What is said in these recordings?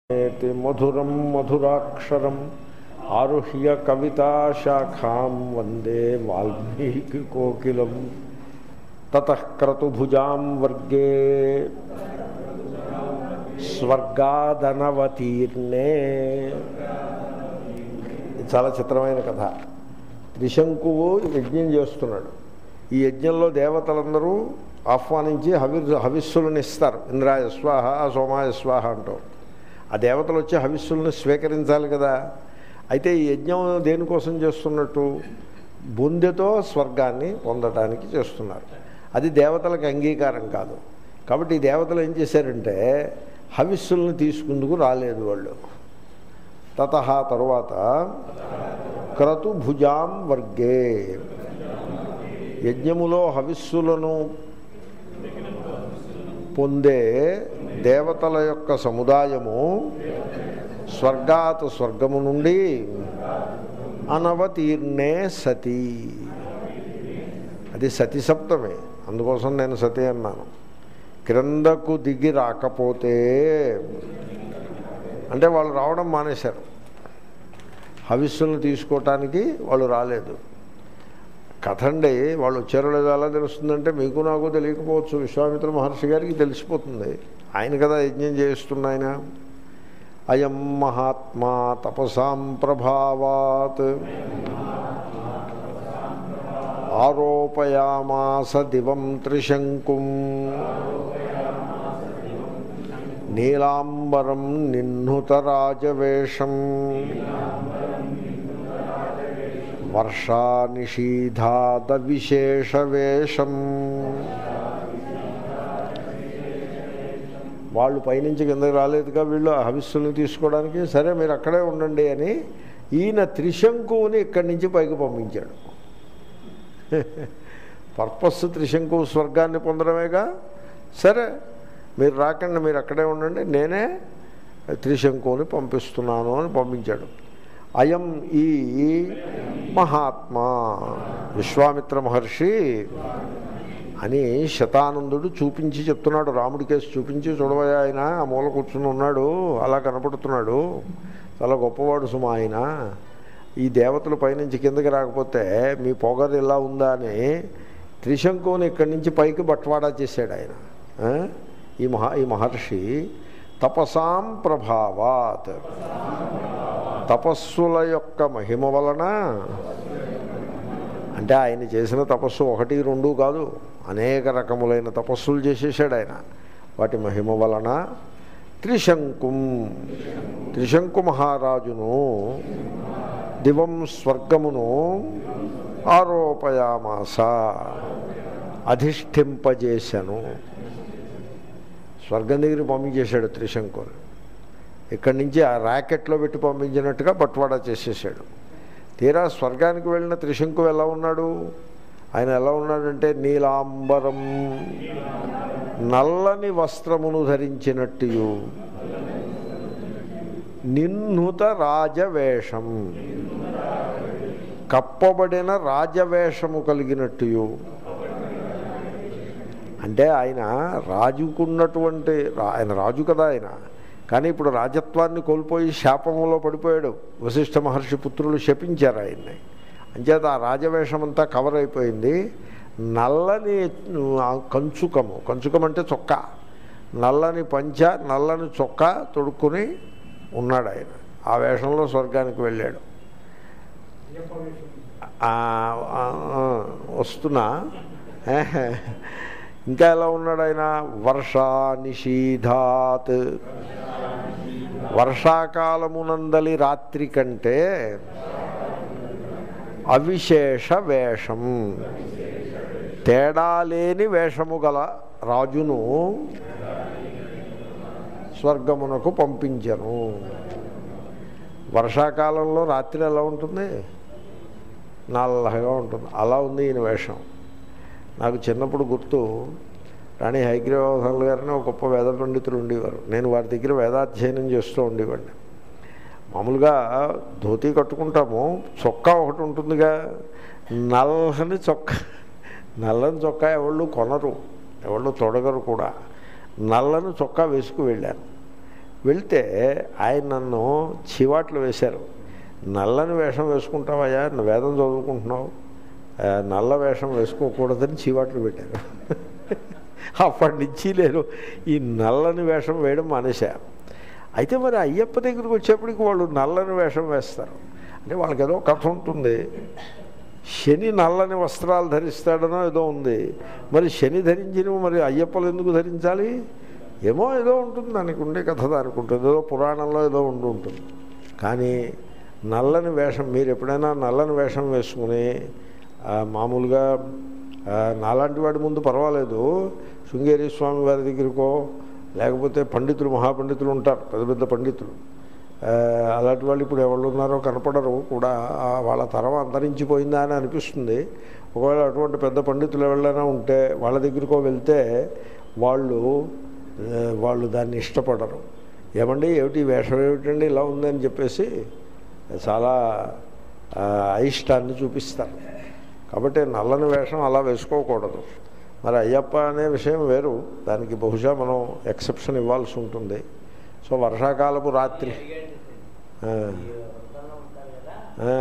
ఏతి మధురం మధురాక్షరం ఆరుహ్య కవితాశాఖాం వందే వాల్మీకి కోకిలం తతః క్రతుభుజాం వర్గే స్వర్గాదనవతీర్ణే ఇది చాలా చిత్రమైన కథ త్రిశంకువు యజ్ఞం చేస్తున్నాడు ఈ యజ్ఞంలో దేవతలందరూ ఆహ్వానించి హవి హవిస్సులను ఇస్తారు ఇంద్రాయ స్వాహ సోమాయ స్వాహ అంటూ ఆ దేవతలు వచ్చి హవిస్సులను స్వీకరించాలి కదా అయితే ఈ యజ్ఞం దేనికోసం చేస్తున్నట్టు బొందెతో స్వర్గాన్ని పొందటానికి చేస్తున్నారు అది దేవతలకు అంగీకారం కాదు కాబట్టి ఈ దేవతలు ఏం చేశారంటే హవిస్సులను తీసుకుందుకు రాలేదు వాళ్ళు తత తరువాత క్రతుభుజాం వర్గే యజ్ఞములో హవిస్సులను పొందే దేవతల యొక్క సముదాయము స్వర్గాత్ స్వర్గము నుండి అనవతీర్ణే సతీ అది సతి సప్తమే అందుకోసం నేను సతి అన్నాను క్రిందకు దిగి రాకపోతే అంటే వాళ్ళు రావడం మానేశారు హవిస్సులను తీసుకోవటానికి వాళ్ళు రాలేదు కథ అండి వాళ్ళు వచ్చారో లేదో ఎలా తెలుస్తుందంటే మీకు నాకు తెలియకపోవచ్చు విశ్వామిత్ర మహర్షి గారికి తెలిసిపోతుంది ఆయన కదా యజ్ఞం చేస్తున్న ఆయన అయం మహాత్మా తపసాం ప్రభావాత్ ఆరోపయామాస దివం త్రిశంకుం నీలాంబరం నిహ్నుతరాజవేషం వర్షానిషీధాద విశేషవేషం వాళ్ళు పైనుంచి కిందకి రాలేదుగా వీళ్ళు ఆ హవిస్సులను తీసుకోవడానికి సరే మీరు అక్కడే ఉండండి అని ఈయన త్రిశంకువుని ఇక్కడి నుంచి పైకి పంపించాడు పర్పస్ త్రిశంకు స్వర్గాన్ని పొందడమేగా సరే మీరు రాకండి మీరు అక్కడే ఉండండి నేనే త్రిశంకుని పంపిస్తున్నాను అని పంపించాడు అయం ఈ మహాత్మా విశ్వామిత్ర మహర్షి అని శతానందుడు చూపించి చెప్తున్నాడు రాముడి కేసు చూపించి చూడబోయే ఆయన ఆ మూల కూర్చుని ఉన్నాడు అలా కనపడుతున్నాడు చాలా గొప్పవాడు సుమ ఆయన ఈ దేవతలు పైనుంచి కిందకి రాకపోతే మీ పొగరు ఇలా ఉందా అని త్రిశంకుని ఇక్కడి నుంచి పైకి బట్వాడా చేశాడు ఆయన ఆ? ఈ మహా ఈ మహర్షి తపసాం ప్రభావాత్ తపస్సుల యొక్క మహిమ వలన అంటే ఆయన చేసిన తపస్సు ఒకటి రెండు కాదు అనేక రకములైన తపస్సులు చేసేసాడు ఆయన వాటి మహిమ వలన త్రిశంకుం త్రిశంకు మహారాజును దివం స్వర్గమును ఆరోపయామాస అధిష్ఠింపజేశను స్వర్గం దగ్గరికి పంపించేశాడు త్రిశంకుని ఇక్కడి నుంచి ఆ ర్యాకెట్లో పెట్టి పంపించినట్టుగా బట్వాడా చేసేసాడు తీరా స్వర్గానికి వెళ్ళిన త్రిశంకు ఎలా ఉన్నాడు ఆయన ఎలా ఉన్నాడంటే నీలాంబరం నల్లని వస్త్రమును ధరించినట్టు నిన్నుత రాజవేషం కప్పబడిన రాజవేషము కలిగినట్టు అంటే ఆయన రాజుకున్నటువంటి రా- ఆయన రాజు కదా ఆయన కానీ ఇప్పుడు రాజత్వాన్ని కోల్పోయి శాపంలో పడిపోయాడు వశిష్ఠ మహర్షి పుత్రులు శపించారు ఆయన్ని అంచేత ఆ రాజవేషం అంతా కవర్ అయిపోయింది నల్లని ఆ, కంచుకము కంచుకం అంటే చొక్కా నల్లని పంచ నల్లని చొక్కా తొడుక్కుని ఉన్నాడు ఆయన ఆ వేషంలో స్వర్గానికి వెళ్ళాడు ఆ, ఆ, ఆ, వస్తున్నా ఏహే. ఇంకా ఎలా ఉన్నాడు ఆయన వర్షా నిషీధాత్ వర్షాకాలమునందలి రాత్రి కంటే అవిశేష వేషం తేడా లేని వేషము గల రాజును స్వర్గమునకు పంపించను వర్షాకాలంలో రాత్రి ఎలా ఉంటుంది నల్లగా ఉంటుంది అలా ఉంది ఈయన వేషం నాకు చిన్నప్పుడు గుర్తు రాణి హైగ్రీవధానులు గారిని ఒక గొప్ప వేద పండితులు ఉండేవారు నేను వారి దగ్గర వేదాధ్యయనం చేస్తూ ఉండేవాడిని మామూలుగా ధోతి కట్టుకుంటాము చొక్కా ఒకటి ఉంటుందిగా నల్లని చొక్కా నల్లని చొక్కా ఎవళ్ళు కొనరు ఎవళ్ళు తొడగరు కూడా నల్లని చొక్కా వేసుకు వెళ్ళాను వెళ్తే ఆయన నన్ను చివాట్లు వేశారు నల్లని వేషం వేసుకుంటావయ్యా నువ్వు వేదం చదువుకుంటున్నావు ఆ, నల్ల వేషం వేసుకోకూడదని చీవాట్లు పెట్టారు అప్పటి నుంచి నేను ఈ నల్లని వేషం వేయడం మానేశా అయితే మరి అయ్యప్ప దగ్గరికి వచ్చేప్పటికి వాళ్ళు నల్లని వేషం వేస్తారు అంటే వాళ్ళకి ఏదో కథ ఉంటుంది శని నల్లని వస్త్రాలు ధరిస్తాడనో ఏదో ఉంది మరి శని ధరించినవి మరి అయ్యప్పలు ఎందుకు ధరించాలి ఏమో ఏదో ఉంటుంది దానికి ఉండే కథ దానికి ఉంటుంది ఏదో పురాణంలో ఏదో ఉండి ఉంటుంది కానీ నల్లని వేషం మీరు ఎప్పుడైనా నల్లని వేషం వేసుకుని ఆ, మామూలుగా ఆ, నాలాంటి వాడి ముందు పర్వాలేదు శృంగేరి స్వామి వారి దగ్గరికో లేకపోతే పండితులు మహాపండితులు ఉంటారు పెద్ద పెద్ద పండితులు ఆ, అలాంటి వాళ్ళు ఇప్పుడు ఎవరు ఉన్నారో కనపడరు కూడా ఆ, వాళ్ళ తరం అంతరించిపోయిందా అని అనిపిస్తుంది ఒకవేళ అటువంటి పెద్ద పండితులు ఎవరైనా ఉంటే వాళ్ళ దగ్గరికో వెళ్తే వాళ్ళు ఆ, వాళ్ళు దాన్ని ఇష్టపడరు ఏమండి ఏమిటి ఈ వేషం ఏమిటండి ఇలా ఉందని చెప్పేసి చాలా ఆ, అయిష్టాన్ని చూపిస్తారు కాబట్టి నల్లని వేషం అలా వేసుకోకూడదు మరి అయ్యప్ప అనే విషయం వేరు దానికి బహుశా మనం ఎక్సెప్షన్ ఇవ్వాల్సి ఉంటుంది సో వర్షాకాలపు రాత్రి ఆ, ఆ,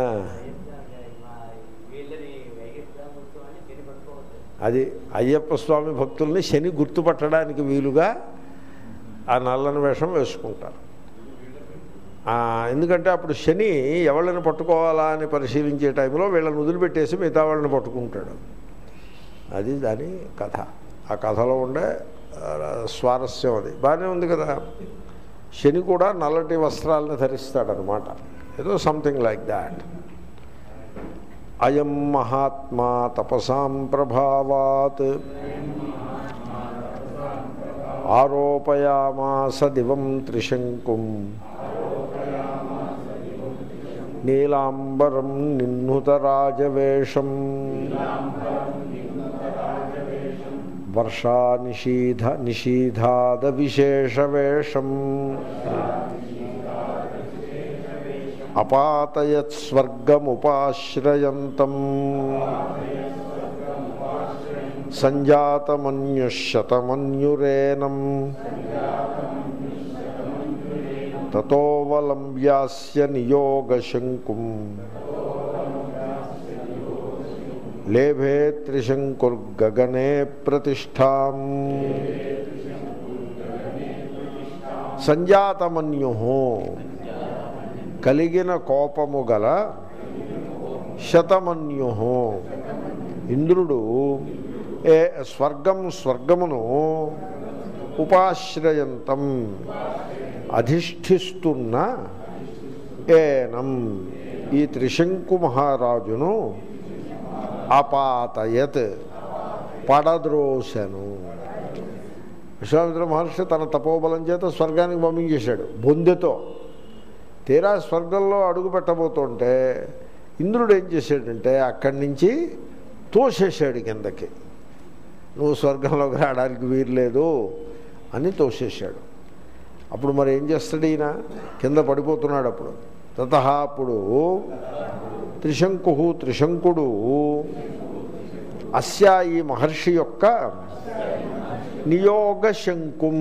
అది అయ్యప్ప స్వామి భక్తుల్ని శని గుర్తుపట్టడానికి వీలుగా ఆ నల్లని వేషం వేసుకుంటారు ఆ, ఎందుకంటే అప్పుడు శని ఎవళ్ళని పట్టుకోవాలా అని పరిశీలించే టైంలో వీళ్ళని వదిలిపెట్టేసి మిగతా వాళ్ళని పట్టుకుంటాడు అది దాని కథ ఆ కథలో ఉండే ఆ, స్వారస్యం అది బాగానే ఉంది కదా శని కూడా నల్లటి వస్త్రాలను ధరిస్తాడనమాట ఏదో సంథింగ్ లైక్ దాట్ అయం మహాత్మా తపసాం ప్రభావాత్ ఆరోపయామాస దివం త్రిశంకుం నీలాంబరం నిన్నుతరాజవేషం వర్షా నిషీధ నిషీధాద విశేషవేషం అపాతయత్ స్వర్గముపాశ్రయంతం సంజాతమన్యుశతమన్యురేనం తతోవలంబ్యాస్య నియోగశంకుం లేభే త్రిశంకుర్గగనే ప్రతిష్టాం సంజాతమన్యు కలిగిన కోపము గల శతమన్యు ఇంద్రుడు ఏ స్వర్గం స్వర్గమును ఉపాశ్రయంతం అధిష్ఠిస్తున్న ఏనం ఈ త్రిశంకు మహారాజును అపాతయత్ పడద్రోశను విశ్వామిత్ర మహర్షి తన తపోబలం చేత స్వర్గానికి పంపించేశాడు బొందెతో తీరా స్వర్గంలో అడుగు పెట్టబోతుంటే ఇంద్రుడు ఏం చేశాడంటే అక్కడి నుంచి తోసేశాడు కిందకి నువ్వు స్వర్గంలోకి రావడానికి వీలు లేదు అని తోసేశాడు అప్పుడు మరి ఏం చేస్తాడు ఈయన కింద పడిపోతున్నాడు అప్పుడు తత అప్పుడు త్రిశంకు త్రిశంకుడు అస్యా ఈ మహర్షి యొక్క నియోగ శంకుం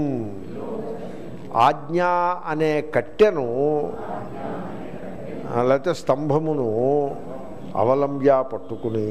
ఆజ్ఞ అనే కట్టెను ఆ, లేకపోతే స్తంభమును అవలంబ్యా పట్టుకుని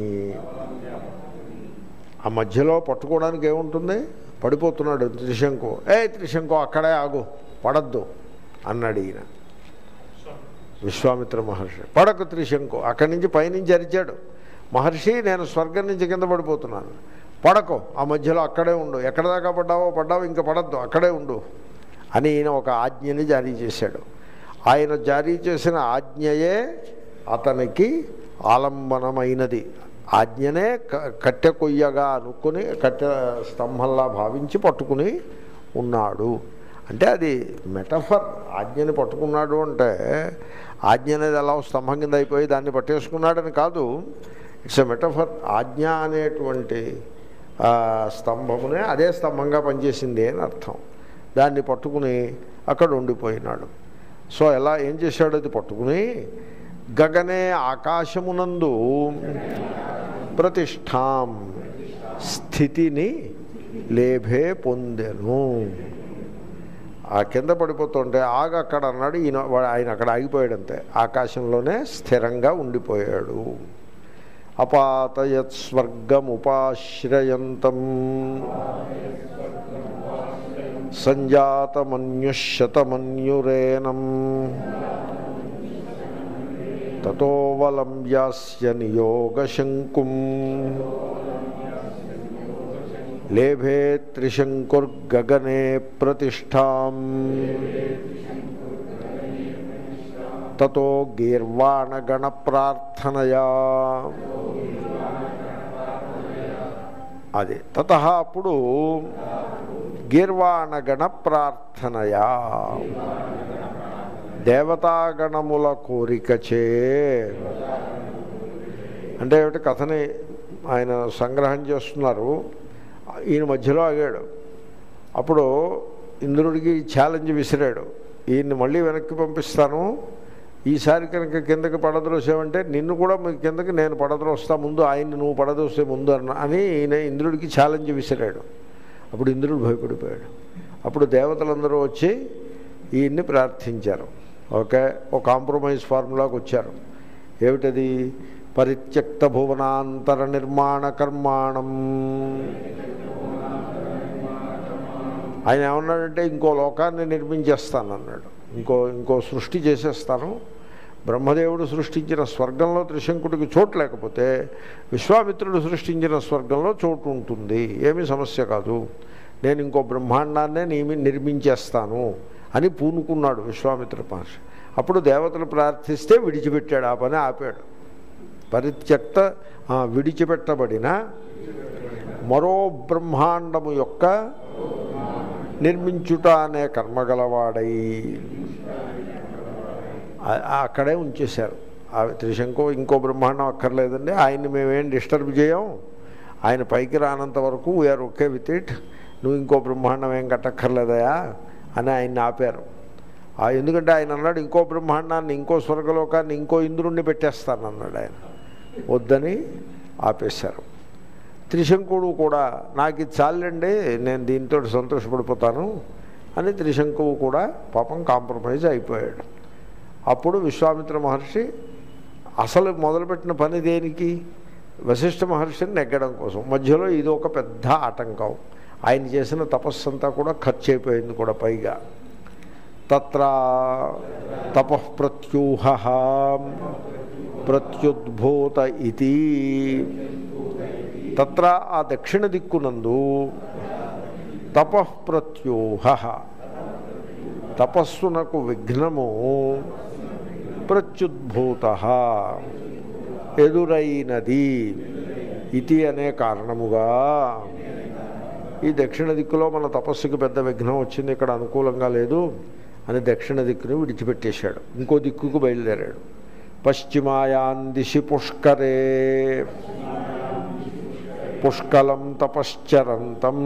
ఆ మధ్యలో పట్టుకోవడానికి ఏముంటుంది పడిపోతున్నాడు త్రిశంకు ఏ త్రిశంకు అక్కడే ఆగు పడద్దు అన్నాడు ఈయన విశ్వామిత్ర మహర్షి పడకు త్రిశంకు అక్కడి నుంచి పైనుంచి అరిచాడు మహర్షి నేను స్వర్గం నుంచి కింద పడిపోతున్నాను పడకు ఆ మధ్యలో అక్కడే ఉండు ఎక్కడ దాకా పడ్డావో పడ్డావో ఇంకా పడద్దు అక్కడే ఉండు అని ఈయన ఒక ఆజ్ఞని జారీ చేశాడు ఆయన జారీ చేసిన ఆజ్ఞయే అతనికి ఆలంబనమైనది ఆజ్ఞనే క- కట్టె కొయ్యగా అనుకుని కట్టె స్తంభంలా భావించి పట్టుకుని ఉన్నాడు అంటే అది మెటఫర్ ఆజ్ఞని పట్టుకున్నాడు అంటే ఆజ్ఞ అనేది ఎలా స్తంభం కింద అయిపోయి దాన్ని పట్టేసుకున్నాడని కాదు ఇట్స్ ఎ మెటఫర్ ఆజ్ఞ అనేటువంటి ఆ, స్తంభమునే అదే స్తంభంగా పనిచేసింది అని అర్థం దాన్ని పట్టుకుని అక్కడ ఉండిపోయినాడు సో ఎలా ఏం చేశాడు అది పట్టుకుని గగనే ఆకాశమునందు ప్రతిష్టాం స్థితిని లేభే పొందెను ఆ కింద పడిపోతుంటే ఆగ అక్కడ అన్నాడు ఈయన వాడు- ఆయన అక్కడ ఆగిపోయాడంతే ఆకాశంలోనే స్థిరంగా ఉండిపోయాడు అపాతయత్ స్వర్గముపాశ్రయంతం సంజాతమన్యుశతమన్యురేనం తతోవలం యాస్య నియోగశంకుం లేభే త్రిశంకుర్గగనే ప్రతిష్టాం తతో గీర్వాణగణ ప్రార్థనయా అది తత అప్పుడు గీర్వాణగణ ప్రార్థనయా దేవతాగణముల కోరికచే అంటే ఏమిటి కథని ఆయన సంగ్రహం చేస్తున్నారు ఈయన మధ్యలో ఆగాడు అప్పుడు ఇంద్రుడికి ఛాలెంజ్ విసిరాడు ఈయన్ని మళ్ళీ వెనక్కి పంపిస్తాను ఈసారి కనుక కిందకి పడద్రోసావంటే నిన్ను కూడా మీ కిందకి నేను పడద్రోస్తా ముందు ఆయన్ని నువ్వు పడద్రోసే ముందు అన్న అని ఈయన ఇంద్రుడికి ఛాలెంజ్ విసిరాడు అప్పుడు ఇంద్రుడు భయపడిపోయాడు అప్పుడు దేవతలందరూ వచ్చి ఈయన్ని ప్రార్థించారు ఓకే ఒక కాంప్రమైజ్ ఫార్ములాకి వచ్చారు ఏమిటది పరిత్యక్త భువనాంతర నిర్మాణ కర్మాణం ఆయన ఏమన్నాడంటే ఇంకో లోకాన్ని నిర్మించేస్తాను అన్నాడు ఇంకో ఇంకో సృష్టి చేసేస్తాను బ్రహ్మదేవుడు సృష్టించిన స్వర్గంలో త్రిశంకుడికి చోటు లేకపోతే విశ్వామిత్రుడు సృష్టించిన స్వర్గంలో చోటు ఉంటుంది ఏమీ సమస్య కాదు నేను ఇంకో బ్రహ్మాండాన్నే నియమి నిర్మించేస్తాను అని పూనుకున్నాడు విశ్వామిత్ర మహర్షి అప్పుడు దేవతలు ప్రార్థిస్తే విడిచిపెట్టాడు ఆ పని ఆపాడు పరిత్యక్త ఆ, విడిచిపెట్టబడిన మరో బ్రహ్మాండము యొక్క నిర్మించుట అనే కర్మగలవాడై ఆ- ఆ అక్కడే ఉంచేశారు ఆ త్రిశంకు ఇంకో బ్రహ్మాండం అక్కర్లేదండి ఆయన్ని మేమేం డిస్టర్బ్ చేయం ఆయన పైకి రానంత వరకు వీఆర్ ఓకే విత్ ఇట్ నువ్వు ఇంకో బ్రహ్మాండం ఏం కట్టక్కర్లేదయా అని ఆయన్ని ఆపారు ఆ ఎందుకంటే ఆయన అన్నాడు ఇంకో బ్రహ్మాండాన్ని ఇంకో స్వర్గలోకాన్ని ఇంకో ఇంద్రుణ్ణి పెట్టేస్తాను అన్నాడు ఆయన వద్దని ఆపేశారు త్రిశంకుడు కూడా నాకు ఇది చాలండి నేను దీంతో సంతోషపడిపోతాను అని త్రిశంకువు కూడా పాపం కాంప్రమైజ్ అయిపోయాడు అప్పుడు విశ్వామిత్ర మహర్షి అసలు మొదలుపెట్టిన పని దేనికి వశిష్ఠ మహర్షిని నెగ్గడం కోసం మధ్యలో ఇది ఒక పెద్ద ఆటంకం ఆయన చేసిన తపస్సు అంతా కూడా ఖర్చు అయిపోయింది కూడా పైగా తత్ర తపఃప్రత్యూహ ప్రత్యుద్భూత ఇది తత్ర ఆ దక్షిణ దిక్కునందు తపఃప్రత్యూహ తపస్సునకు విఘ్నము ప్రత్యుద్భూత ఎదురైనది ఇది అనే కారణముగా ఈ దక్షిణ దిక్కులో మన తపస్సుకి పెద్ద విఘ్నం వచ్చింది ఇక్కడ అనుకూలంగా లేదు అని దక్షిణ దిక్కుని విడిచిపెట్టేశాడు ఇంకో దిక్కుకు బయలుదేరాడు పశ్చిమాయాన్ దిశి పుష్కరే పుష్కలం తపశ్చరంతం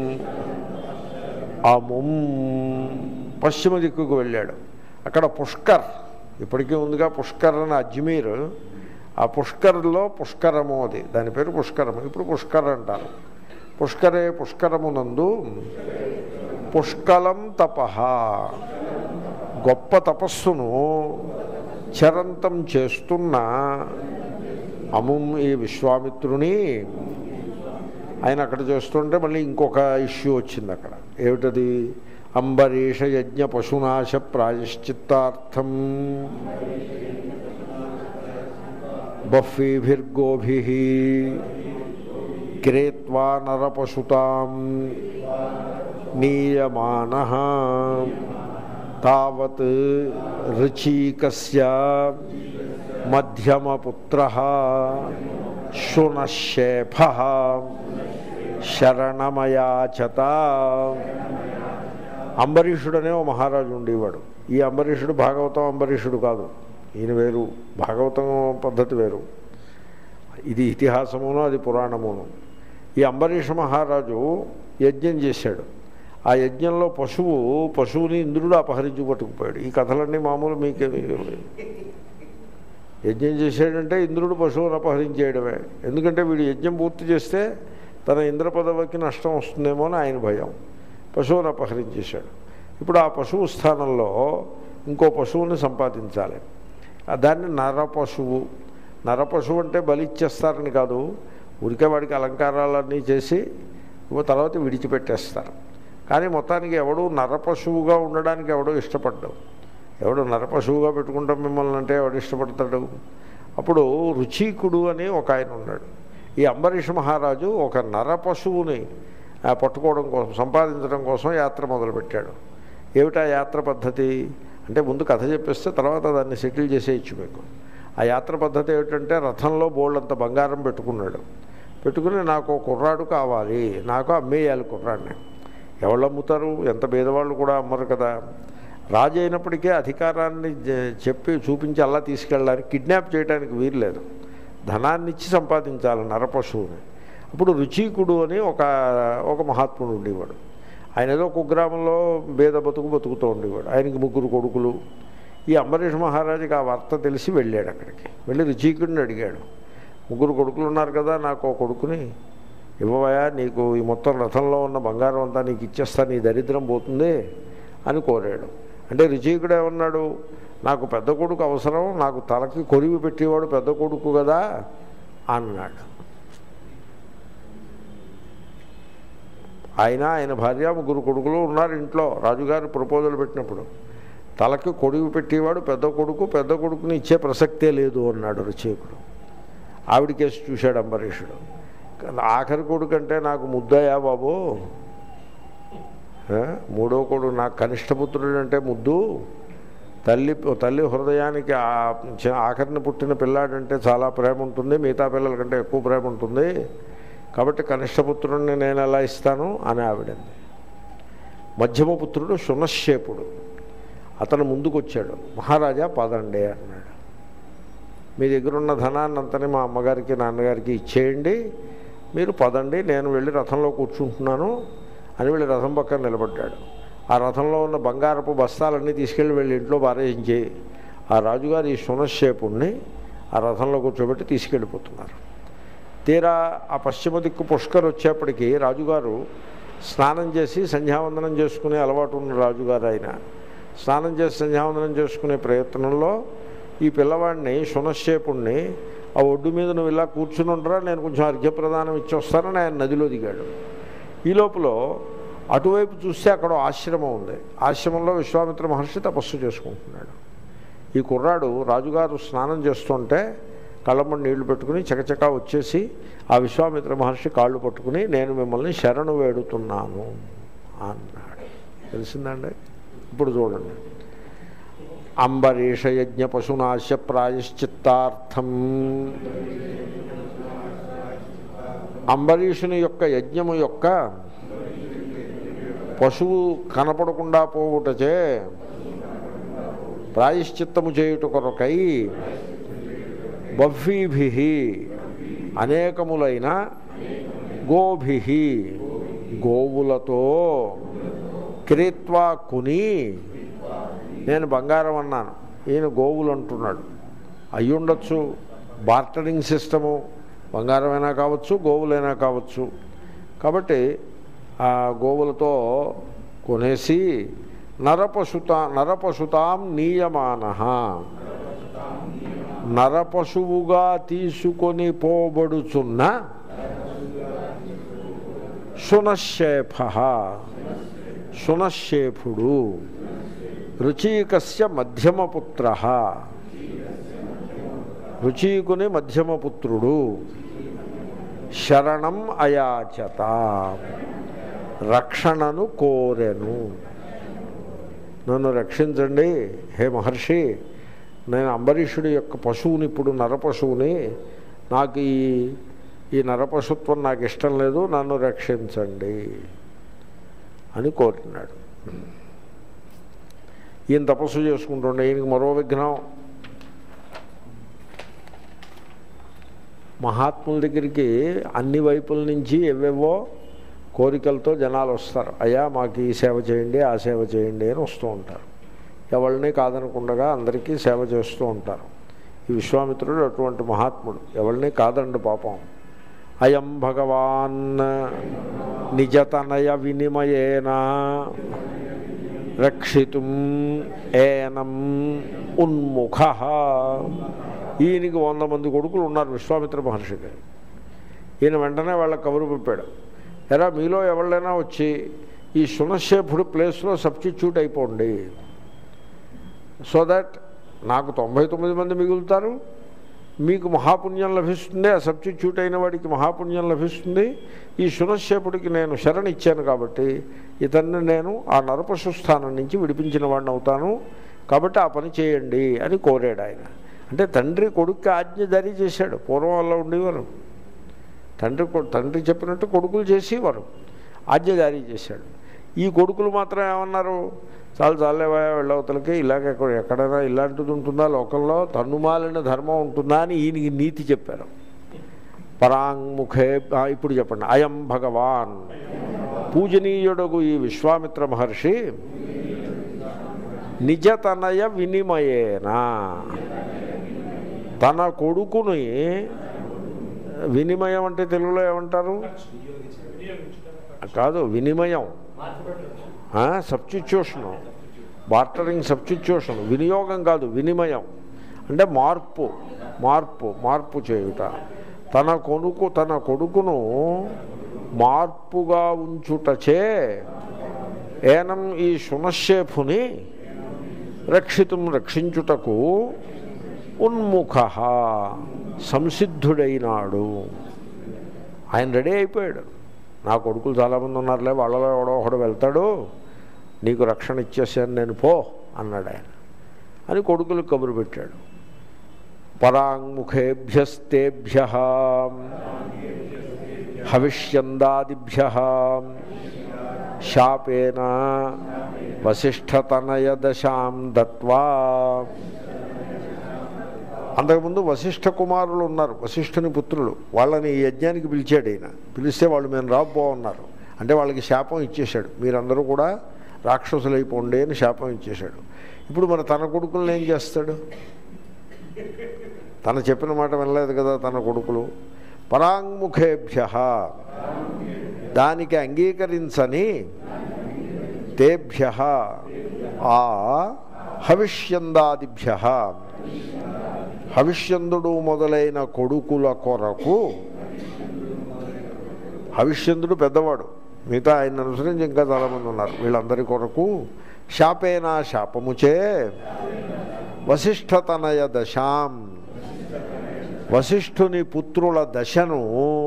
అముం పశ్చిమ దిక్కుకు వెళ్ళాడు అక్కడ పుష్కర్ ఇప్పటికీ ఉందిగా పుష్కర్ అని అజ్మీర్ ఆ పుష్కర్లో పుష్కరము అది దాని పేరు పుష్కరము ఇప్పుడు పుష్కర్ అంటారు పుష్కరే పుష్కరమునందు పుష్కలం తపహ గొప్ప తపస్సును చరంతం చేస్తున్న అముం ఈ విశ్వామిత్రుని ఆయన అక్కడ చేస్తుంటే మళ్ళీ ఇంకొక ఇష్యూ వచ్చింది అక్కడ ఏమిటది అంబరీష యజ్ఞ పశునాశ ప్రాయశ్చిత్తార్థం బఫీభిర్గోభి క్రేత్వా నరపశుతాం నీయమాన తావత్ రుచీకస్య మధ్యమపుత్ర శునశేఫ శరణమయాచత అంబరీషుడనే ఓ మహారాజు ఉండేవాడు ఈ అంబరీషుడు భాగవతం అంబరీషుడు కాదు ఈయన వేరు భాగవతం పద్ధతి వేరు ఇది ఇతిహాసమును అది పురాణమును ఈ అంబరీష మహారాజు యజ్ఞం చేశాడు ఆ యజ్ఞంలో పశువు పశువుని ఇంద్రుడు అపహరించి పట్టుకుపోయాడు ఈ కథలన్నీ మామూలు మీకే యజ్ఞం చేశాడంటే ఇంద్రుడు పశువును అపహరించేయడమే ఎందుకంటే వీడు యజ్ఞం పూర్తి చేస్తే తన ఇంద్ర పదవికి నష్టం వస్తుందేమో అని ఆయన భయం పశువును అపహరించేశాడు ఇప్పుడు ఆ పశువు స్థానంలో ఇంకో పశువుని సంపాదించాలి ఆ దాన్ని నర పశువు నర పశువు అంటే బలి ఇచ్చేస్తారని కాదు ఉరికే వాడికి అలంకారాలన్నీ చేసి ఇవ్వ తర్వాత విడిచిపెట్టేస్తారు కానీ మొత్తానికి ఎవడు నర పశువుగా ఉండడానికి ఎవడో ఇష్టపడ్డావు ఎవడు నర పశువుగా పెట్టుకుంటాం మిమ్మల్ని అంటే ఎవడు ఇష్టపడతాడు అప్పుడు రుచీకుడు అని ఒక ఆయన ఉన్నాడు ఈ అంబరీష్ మహారాజు ఒక నర పశువుని ఆ, పట్టుకోవడం కోసం సంపాదించడం కోసం యాత్ర మొదలుపెట్టాడు ఏమిటా యాత్ర పద్ధతి అంటే ముందు కథ చెప్పేస్తే తర్వాత దాన్ని సెటిల్ చేసేయచ్చు మీకు ఆ యాత్ర పద్ధతి ఏమిటంటే రథంలో బోళ్ళంత బంగారం పెట్టుకున్నాడు పెట్టుకుని నాకు ఒక కుర్రాడు కావాలి నాకు అమ్మేయాలి కుర్రాడిని ఎవళ్ళు అమ్ముతారు ఎంత పేదవాళ్ళు కూడా అమ్మరు కదా రాజు అయినప్పటికీ అధికారాన్ని జ- చెప్పి చూపించి అలా తీసుకెళ్ళడానికి కిడ్నాప్ చేయడానికి వీలు లేదు ధనాన్ని ఇచ్చి సంపాదించాలి నరపశువుని అప్పుడు రుచీకుడు అని ఒక ఒక మహాత్ముడు ఉండేవాడు ఆయన ఏదో కుగ్రామంలో భేద బతుకు బతుకుతూ ఉండేవాడు ఆయనకి ముగ్గురు కొడుకులు ఈ అంబరీష్ మహారాజుకి ఆ వార్త తెలిసి వెళ్ళాడు అక్కడికి వెళ్ళి రుచీకుడిని అడిగాడు ముగ్గురు కొడుకులు ఉన్నారు కదా నాకు ఒక కొడుకుని ఇవ్వవయా నీకు ఈ మొత్తం రథంలో ఉన్న బంగారం అంతా నీకు ఇచ్చేస్తా నీ దరిద్రం పోతుంది అని కోరాడు అంటే రుచీకుడు ఏమన్నాడు నాకు పెద్ద కొడుకు అవసరం నాకు తలకి కొరివి పెట్టేవాడు పెద్ద కొడుకు కదా అన్నాడు ఆయన ఆయన భార్య ముగ్గురు కొడుకులు ఉన్నారు ఇంట్లో రాజుగారు ప్రపోజల్ పెట్టినప్పుడు తలకి కొడుకు పెట్టేవాడు పెద్ద కొడుకు పెద్ద కొడుకుని ఇచ్చే ప్రసక్తే లేదు అన్నాడు రుచీకుడు ఆవిడ కేసు చూశాడు అంబరీషుడు ఆఖరి కొడుకు అంటే నాకు ముద్దయా బాబు ఆ? మూడో కొడుకు నాకు కనిష్టపుత్రుడు అంటే ముద్దు తల్లి తల్లి హృదయానికి ఆ చి- ఆఖరిని పుట్టిన పిల్లాడంటే చాలా ప్రేమ ఉంటుంది మిగతా పిల్లల కంటే ఎక్కువ ప్రేమ ఉంటుంది కాబట్టి కనిష్టపుత్రుడిని నేను ఎలా ఇస్తాను అని ఆవిడంది మధ్యమపుత్రుడు శునశ్శేపుడు అతను ముందుకు వచ్చాడు మహారాజా పదండి అన్నాడు మీ దగ్గర ఉన్న ధనాన్ని అంతని మా అమ్మగారికి నాన్నగారికి ఇచ్చేయండి మీరు పదండి నేను వెళ్ళి రథంలో కూర్చుంటున్నాను అని వెళ్ళి రథం పక్కన నిలబడ్డాడు ఆ రథంలో ఉన్న బంగారపు బస్తాలన్నీ తీసుకెళ్ళి వెళ్ళి ఇంట్లో పారేయించి ఆ రాజుగారు ఈ సునశ్శేపుణ్ణి ఆ రథంలో కూర్చోబెట్టి తీసుకెళ్ళిపోతున్నారు తీరా ఆ పశ్చిమ దిక్కు పుష్కర్ వచ్చేప్పటికి రాజుగారు స్నానం చేసి సంధ్యావందనం చేసుకునే అలవాటు ఉన్న రాజుగారు ఆయన స్నానం చేసి సంధ్యావందనం చేసుకునే ప్రయత్నంలో ఈ పిల్లవాడిని సునశ్శేపుణ్ణి ఆ ఒడ్డు మీద నువ్వు ఇలా కూర్చుని ఉండరా నేను కొంచెం అర్ఘ్యప్రదానం ఇచ్చొస్తానని ఆయన నదిలో దిగాడు ఈ లోపల అటువైపు చూస్తే అక్కడ ఓ ఆశ్రమం ఉంది ఆశ్రమంలో విశ్వామిత్ర మహర్షి తపస్సు చేసుకుంటున్నాడు ఈ కుర్రాడు రాజుగారు స్నానం చేస్తుంటే కళ్ళమ్మడి నీళ్లు పెట్టుకుని చకచకా వచ్చేసి ఆ విశ్వామిత్ర మహర్షి కాళ్ళు పట్టుకుని నేను మిమ్మల్ని శరణు వేడుతున్నాను అన్నాడు తెలిసిందండి ఇప్పుడు చూడండి అంబరీష యజ్ఞ పశునాశ ప్రాయశ్చిత్తార్థం అంబరీషుని యొక్క యజ్ఞము యొక్క పశువు కనపడకుండా పోవుటచే ప్రాయశ్చిత్తము చేయుట కొరకై బహ్వీభి అనేకములైన గోభి గోవులతో క్రీత్వా కొని నేను బంగారం అన్నాను ఈయన గోవులు అంటున్నాడు అయ్యుండొచ్చు బార్టరింగ్ సిస్టము బంగారమైనా కావచ్చు గోవులైనా కావచ్చు కాబట్టి ఆ గోవులతో కొనేసి నరపశుత నరపశుతాం నీయమాన నరపశువుగా తీసుకొని పోబడుచున్న సునశ్శేఫ సునశ్శేఫుడు రుచీకస్య మధ్యమపుత్ర రుచీకుని మధ్యమపుత్రుడు శరణం అయాచత రక్షణను కోరెను నన్ను రక్షించండి హే మహర్షి నేను అంబరీషుడి యొక్క పశువుని ఇప్పుడు నరపశువుని నాకు ఈ ఈ నరపశుత్వం నాకు ఇష్టం లేదు నన్ను రక్షించండి అని కోరినాడు ఈయన తపస్సు చేసుకుంటుండే ఈయనకి మరో విఘ్నం మహాత్ముల దగ్గరికి అన్ని వైపుల నుంచి ఎవేవో కోరికలతో జనాలు వస్తారు అయ్యా మాకు ఈ సేవ చేయండి ఆ సేవ చేయండి అని వస్తూ ఉంటారు ఎవరిని కాదనకుండా అందరికీ సేవ చేస్తూ ఉంటారు ఈ విశ్వామిత్రుడు అటువంటి మహాత్ముడు ఎవరిని కాదండు పాపం అయం భగవాన్ నిజతనయ వినిమయేన రక్షితుం ఏనం ఉన్ముఖ ఈయనకి వంద మంది కొడుకులు ఉన్నారు విశ్వామిత్ర మహర్షికి ఈయన వెంటనే వాళ్ళ కబురు పంపాడు ఎరా మీలో ఎవళ్ళైనా వచ్చి ఈ సునశేపుడు ప్లేస్లో సబ్స్టిట్యూట్ అయిపోండి సో దట్ నాకు తొంభై తొమ్మిది మంది మిగులుతారు మీకు మహాపుణ్యం లభిస్తుంది ఆ సబ్స్టిట్యూట్ అయిన వాడికి మహాపుణ్యం లభిస్తుంది ఈ సునశ్శేపుడికి నేను శరణ ఇచ్చాను కాబట్టి ఇతన్ని నేను ఆ నరపశు స్థానం నుంచి విడిపించిన వాడిని అవుతాను కాబట్టి ఆ పని చేయండి అని కోరాడు ఆయన అంటే తండ్రి కొడుక్కి ఆజ్ఞ జారీ చేశాడు పూర్వం వల్ల ఉండేవారు తండ్రి కొ- తండ్రి చెప్పినట్టు కొడుకులు చేసేవారు ఆజ్ఞ జారీ చేశాడు ఈ కొడుకులు మాత్రం ఏమన్నారు చాలు చాలేవా వెళ్ళవతలకి ఇలాగ ఎక్కడ- ఎక్కడైనా ఇలాంటిది ఉంటుందా లోకంలో తన్నుమాలిన ధర్మం ఉంటుందా అని ఈయనకి నీతి చెప్పారు పరాంగుఖే ఆ, ఇప్పుడు చెప్పండి అయం భగవాన్ పూజనీయుడగు ఈ విశ్వామిత్ర మహర్షి నిజతనయ వినిమయేనా తన కొడుకుని వినిమయం అంటే తెలుగులో ఏమంటారు కాదు వినిమయం సబ్స్టిట్యూషను బార్టరింగ్ సబ్స్టిట్యూషన్ వినియోగం కాదు వినిమయం అంటే మార్పు మార్పు మార్పు చేయుట తన కొడుకు తన కొడుకును మార్పుగా ఉంచుటచే ఏనం ఈ సునశ్శేఫుని రక్షితం రక్షించుటకు ఉన్ముఖ సంసిద్ధుడైనాడు ఆయన రెడీ అయిపోయాడు నా కొడుకులు చాలామంది ఉన్నారులే వాళ్ళలో ఎవడో ఒకడు వెళ్తాడు నీకు రక్షణ ఇచ్చేసాను నేను పో అన్నాడు ఆయన అని కొడుకులకు కబురు పెట్టాడు పరాంగుఖేభ్యస్తేభ్య హవిష్యందాదిభ్య శాపేన వశిష్ఠతనయ దశాం దత్వా అంతకుముందు వశిష్ఠ కుమారులు ఉన్నారు వశిష్ఠుని పుత్రులు వాళ్ళని ఈ యజ్ఞానికి పిలిచాడు ఆయన పిలిస్తే వాళ్ళు మేము రాబో ఉన్నారు అంటే వాళ్ళకి శాపం ఇచ్చేశాడు మీరందరూ కూడా రాక్షసులైపోండి అని శాపం ఇచ్చేశాడు ఇప్పుడు మరి తన కొడుకులను ఏం చేస్తాడు తన చెప్పిన మాట వినలేదు కదా తన కొడుకులు పరాంగుఖేభ్య దానికి అంగీకరించని తేభ్య ఆ హవిష్యందాదిభ్య హవిష్యందుడు మొదలైన కొడుకుల కొరకు హవిష్యందుడు పెద్దవాడు మిగతా ఆయన అనుసరించి ఇంకా చాలామంది ఉన్నారు వీళ్ళందరి కొరకు శాపేనా శాపముచే వశిష్ఠతనయ దశాం వశిష్ఠుని పుత్రుల దశను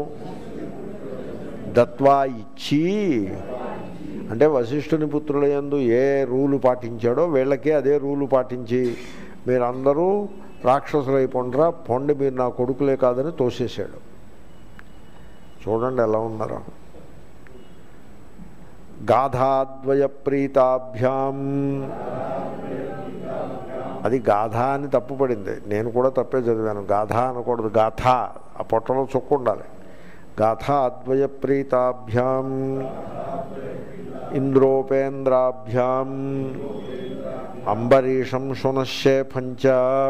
దత్వా ఇచ్చి అంటే వశిష్ఠుని పుత్రుల యందు ఏ రూలు పాటించాడో వీళ్ళకి అదే రూలు పాటించి మీరందరూ రాక్షసులైపోండ్రా పొండి మీరు నా కొడుకులే కాదని తోసేశాడు చూడండి ఎలా ఉన్నారో గాథాద్వయ ప్రీతాభ్యాం అది గాథ అని తప్పుపడింది నేను కూడా తప్పే చదివాను గాథ అనకూడదు గాథ ఆ పొట్టలో చొక్కు ఉండాలి గాథ అద్వయ ప్రీతాభ్యాం ఇంద్రోపేంద్రాభ్యాం అంబరీషం శునశ్చేఫంచ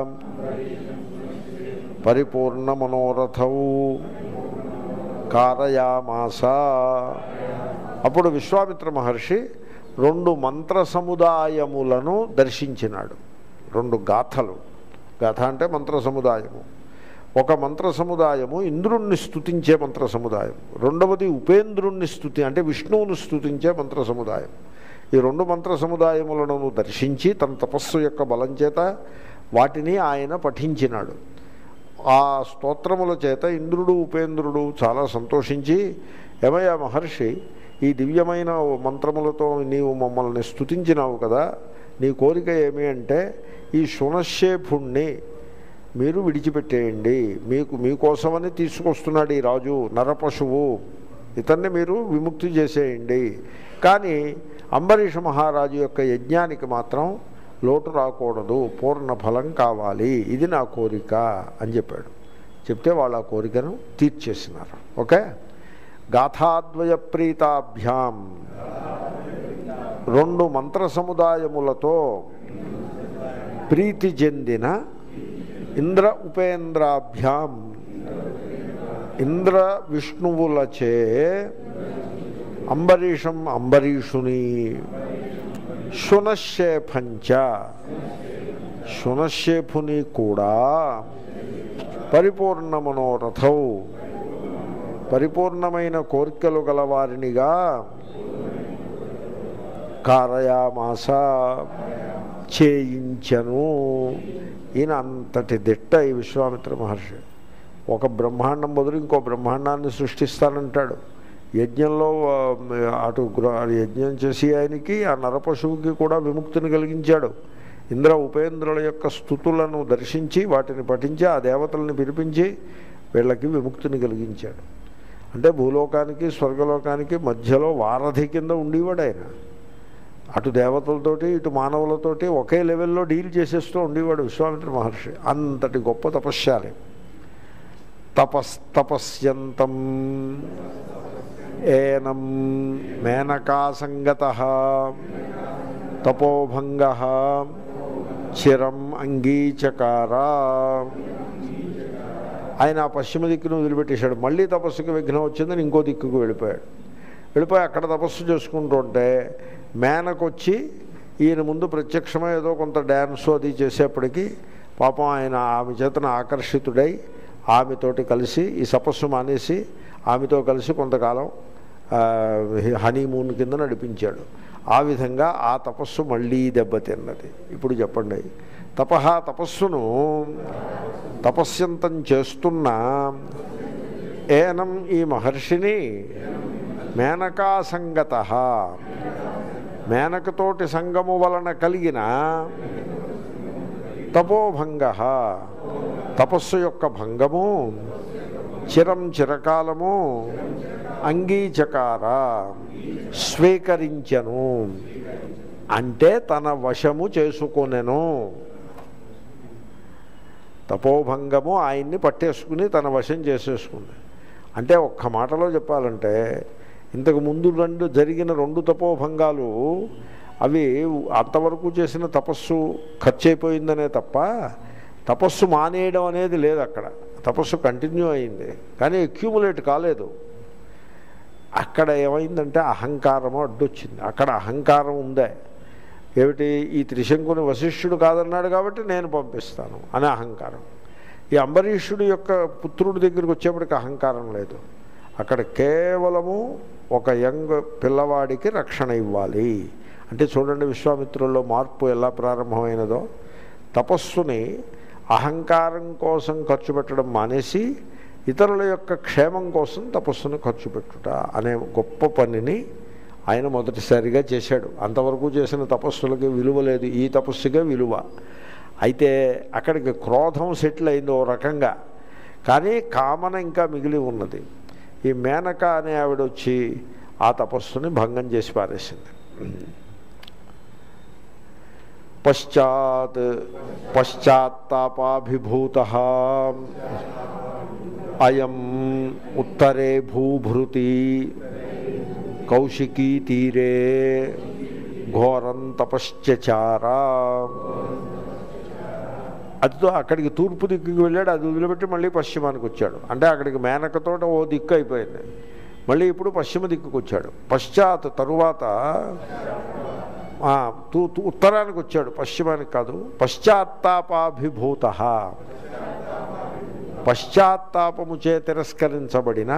పరిపూర్ణ మనోరథౌ కారయామాస అప్పుడు విశ్వామిత్ర మహర్షి రెండు మంత్ర సముదాయములను దర్శించినాడు రెండు గాథలు గాథ అంటే మంత్ర సముదాయము ఒక మంత్ర సముదాయము ఇంద్రుణ్ణి స్తుతించే మంత్ర సముదాయం రెండవది ఉపేంద్రుణ్ణి స్తుతి అంటే విష్ణువును స్తుతించే మంత్ర సముదాయం ఈ రెండు మంత్ర సముదాయములను దర్శించి తన తపస్సు యొక్క బలం చేత వాటిని ఆయన పఠించినాడు ఆ స్తోత్రముల చేత ఇంద్రుడు ఉపేంద్రుడు చాలా సంతోషించి ఏమయ్యా మహర్షి ఈ దివ్యమైన మంత్రములతో నీవు మమ్మల్ని స్తుతించినావు కదా నీ కోరిక ఏమి అంటే ఈ శునశ్శేఫుణ్ణి మీరు విడిచిపెట్టేయండి మీకు మీకోసమని తీసుకొస్తున్నాడు ఈ రాజు నరపశువు ఇతన్ని మీరు విముక్తి చేసేయండి కానీ అంబరీష మహారాజు యొక్క యజ్ఞానికి మాత్రం లోటు రాకూడదు పూర్ణ ఫలం కావాలి ఇది నా కోరిక అని చెప్పాడు చెప్తే వాళ్ళు ఆ కోరికను తీర్చేసినారు ఓకే గాథాద్వయ ప్రీతాభ్యాం రెండు మంత్ర సముదాయములతో ప్రీతి చెందిన ఇంద్ర ఉపేంద్రాభ్యాం ఇంద్ర విష్ణువులచే అంబరీషం అంబరీషుని శునశేఫంచ శునశేఫుని కూడా పరిపూర్ణ మనోరథౌ పరిపూర్ణమైన కోరికలు గలవారినిగా కారయామాస చేయించను ఈయన అంతటి దిట్ట ఈ విశ్వామిత్ర మహర్షి ఒక బ్రహ్మాండం బదులు ఇంకో బ్రహ్మాండాన్ని సృష్టిస్తానంటాడు యజ్ఞంలో ఆ, అటు గృహ యజ్ఞం చేసి ఆయనకి ఆ నరపశువుకి కూడా విముక్తిని కలిగించాడు ఇంద్ర ఉపేంద్రుల యొక్క స్థుతులను దర్శించి వాటిని పఠించి ఆ దేవతల్ని పిలిపించి వీళ్ళకి విముక్తిని కలిగించాడు అంటే భూలోకానికి స్వర్గలోకానికి మధ్యలో వారధి కింద ఉండేవాడు ఆయన అటు దేవతలతోటి ఇటు మానవులతోటి ఒకే లెవెల్లో డీల్ చేసేస్తూ ఉండేవాడు విశ్వామిత్ర మహర్షి అంతటి గొప్ప తపశ్శాలి తపస్ తపస్యంతం ఏనం మేనకాసంగత తపోభంగ చిరం అంగీచకారా ఆయన ఆ పశ్చిమ దిక్కును వదిలిపెట్టేశాడు మళ్ళీ తపస్సుకి విఘ్నం వచ్చిందని ఇంకో దిక్కుకు వెళ్ళిపోయాడు వెళ్ళిపోయి అక్కడ తపస్సు చేసుకుంటుంటే మేనకొచ్చి ఈయన ముందు ప్రత్యక్షమై ఏదో కొంత డ్యాన్స్ అది చేసేప్పటికీ పాపం ఆయన ఆమె చేతన ఆకర్షితుడై ఆమెతోటి కలిసి ఈ తపస్సు మానేసి ఆమెతో కలిసి కొంతకాలం హనీమూన్ కింద నడిపించాడు ఆ విధంగా ఆ తపస్సు మళ్ళీ దెబ్బతిన్నది ఇప్పుడు చెప్పండి తపహ తపస్సును తపస్యంతం చేస్తున్న ఏనం ఈ మహర్షిని మేనకాసంగత మేనకతోటి సంగము వలన కలిగిన తపోభంగ తపస్సు యొక్క భంగము చిరం చిరకాలము అంగీచకార స్వీకరించను అంటే తన వశము చేసుకొనెను తపోభంగము ఆయన్ని పట్టేసుకుని తన వశం చేసేసుకుంది అంటే ఒక్క మాటలో చెప్పాలంటే ఇంతకు ముందు రెండు జరిగిన రెండు తపోభంగాలు అవి అంతవరకు చేసిన తపస్సు ఖర్చు అయిపోయిందనే తప్ప తపస్సు మానేయడం అనేది లేదు అక్కడ తపస్సు కంటిన్యూ అయింది కానీ అక్యూములేట్ కాలేదు అక్కడ ఏమైందంటే అహంకారము అడ్డొచ్చింది అక్కడ అహంకారం ఉందే ఏమిటి ఈ త్రిశంకుని వశిష్ఠుడు కాదన్నాడు కాబట్టి నేను పంపిస్తాను అనే అహంకారం ఈ అంబరీషుడు యొక్క పుత్రుడి దగ్గరికి వచ్చేప్పటికి అహంకారం లేదు అక్కడ కేవలము ఒక యంగ్ పిల్లవాడికి రక్షణ ఇవ్వాలి అంటే చూడండి విశ్వామిత్రుల్లో మార్పు ఎలా ప్రారంభమైనదో తపస్సుని అహంకారం కోసం ఖర్చు పెట్టడం మానేసి ఇతరుల యొక్క క్షేమం కోసం తపస్సును ఖర్చు పెట్టుట అనే గొప్ప పనిని ఆయన మొదటిసారిగా చేశాడు అంతవరకు చేసిన తపస్సులకి విలువ లేదు ఈ తపస్సుకే విలువ అయితే అక్కడికి క్రోధం సెటిల్ అయింది ఓ రకంగా కానీ కామన ఇంకా మిగిలి ఉన్నది ఈ మేనక అనే ఆవిడ వచ్చి ఆ తపస్సుని భంగం చేసి పారేసింది పశ్చాత్ పశ్చాత్తాపాభిభూత అయం ఉత్తరే భూభృతి కౌశికీ తీరే ఘోరం తపశ్చచారా అదితో అక్కడికి తూర్పు దిక్కుకి వెళ్ళాడు అది వదిలిపెట్టి మళ్ళీ పశ్చిమానికి వచ్చాడు అంటే అక్కడికి మేనకతోట ఓ దిక్కు అయిపోయింది మళ్ళీ ఇప్పుడు పశ్చిమ దిక్కుకు వచ్చాడు పశ్చాత్ తరువాత ఆ, తూ తూ- ఉత్తరానికి వచ్చాడు పశ్చిమానికి కాదు పశ్చాత్తాపాభిభూత పశ్చాత్తాపము చే తిరస్కరించబడిన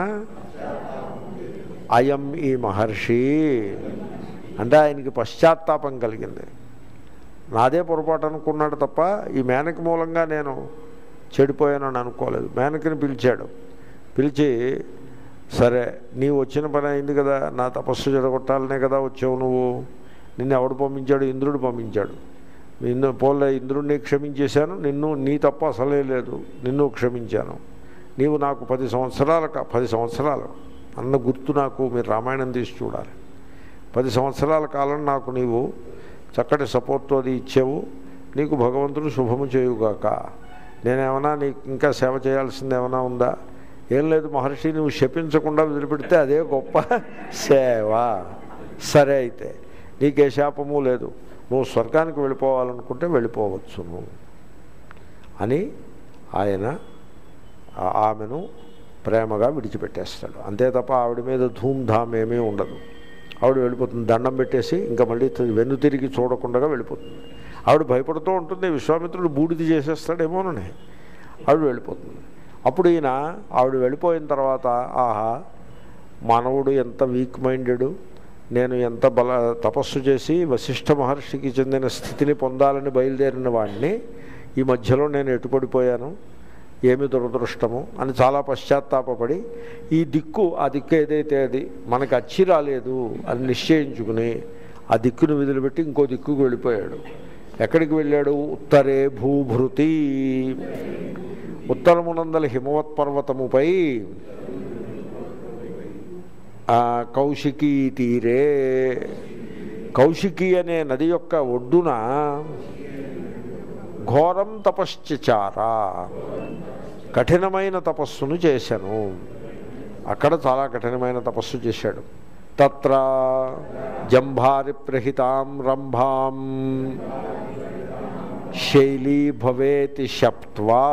అయం ఈ మహర్షి అంటే ఆయనకి పశ్చాత్తాపం కలిగింది నాదే పొరపాటు అనుకున్నాడు తప్ప ఈ మేనక మూలంగా నేను చెడిపోయానని అనుకోలేదు మేనకని పిలిచాడు పిలిచి సరే నీవు వచ్చిన పని అయింది కదా నా తపస్సు చెడగొట్టాలనే కదా వచ్చావు నువ్వు నిన్ను ఎవడు పంపించాడు ఇంద్రుడు పంపించాడు నిన్ను పోలే ఇంద్రుడిని క్షమించేశాను నిన్ను నీ తప్ప అసలే లేదు నిన్ను క్షమించాను నీవు నాకు పది సంవత్సరాల కా- పది సంవత్సరాలు అన్న గుర్తు నాకు మీరు రామాయణం తీసి చూడాలి పది సంవత్సరాల కాలం నాకు నీవు చక్కటి సపోర్ట్ అది ఇచ్చావు నీకు భగవంతుడు శుభము చేయుగాక నేనేమన్నా నీకు ఇంకా సేవ చేయాల్సింది ఏమైనా ఉందా ఏం లేదు మహర్షి నువ్వు శపించకుండా వదిలిపెడితే అదే గొప్ప సేవ సరే అయితే నీకే శాపము లేదు నువ్వు స్వర్గానికి వెళ్ళిపోవాలనుకుంటే వెళ్ళిపోవచ్చును అని ఆయన ఆ- ఆమెను ప్రేమగా విడిచిపెట్టేస్తాడు అంతే తప్ప ఆవిడ మీద ధూమ్ధామ్ ఏమీ ఉండదు ఆవిడ వెళ్ళిపోతుంది దండం పెట్టేసి ఇంకా మళ్ళీ తి- వెన్ను తిరిగి చూడకుండా వెళ్ళిపోతుంది ఆవిడ భయపడుతూ ఉంటుంది విశ్వామిత్రుడు బూడిది చేసేస్తాడేమోనని ఆవిడ వెళ్ళిపోతుంది అప్పుడు ఈయన ఆవిడ వెళ్ళిపోయిన తర్వాత ఆహా మానవుడు ఎంత వీక్ మైండెడు నేను ఎంత బల తపస్సు చేసి వశిష్ఠ మహర్షికి చెందిన స్థితిని పొందాలని బయలుదేరిన వాడిని ఈ మధ్యలో నేను ఎటుపడిపోయాను ఏమి దురదృష్టము అని చాలా పశ్చాత్తాపపడి ఈ దిక్కు ఆ దిక్కు ఏదైతే అది మనకు అచ్చి రాలేదు అని నిశ్చయించుకుని ఆ దిక్కును వదిలిపెట్టి ఇంకో దిక్కుకు వెళ్ళిపోయాడు ఎక్కడికి వెళ్ళాడు ఉత్తరే భూభృతి ఉత్తరమునందల హిమవత్ పర్వతముపై ఆ, కౌశికీ తీరే కౌశికి అనే నది యొక్క ఒడ్డున ఘోరం తపశ్చచార కఠినమైన తపస్సును చేశాను అక్కడ చాలా కఠినమైన తపస్సు చేశాడు తత్ర జంభారి ప్రహితాం రంభాం శైలీ భవేతి శప్త్వా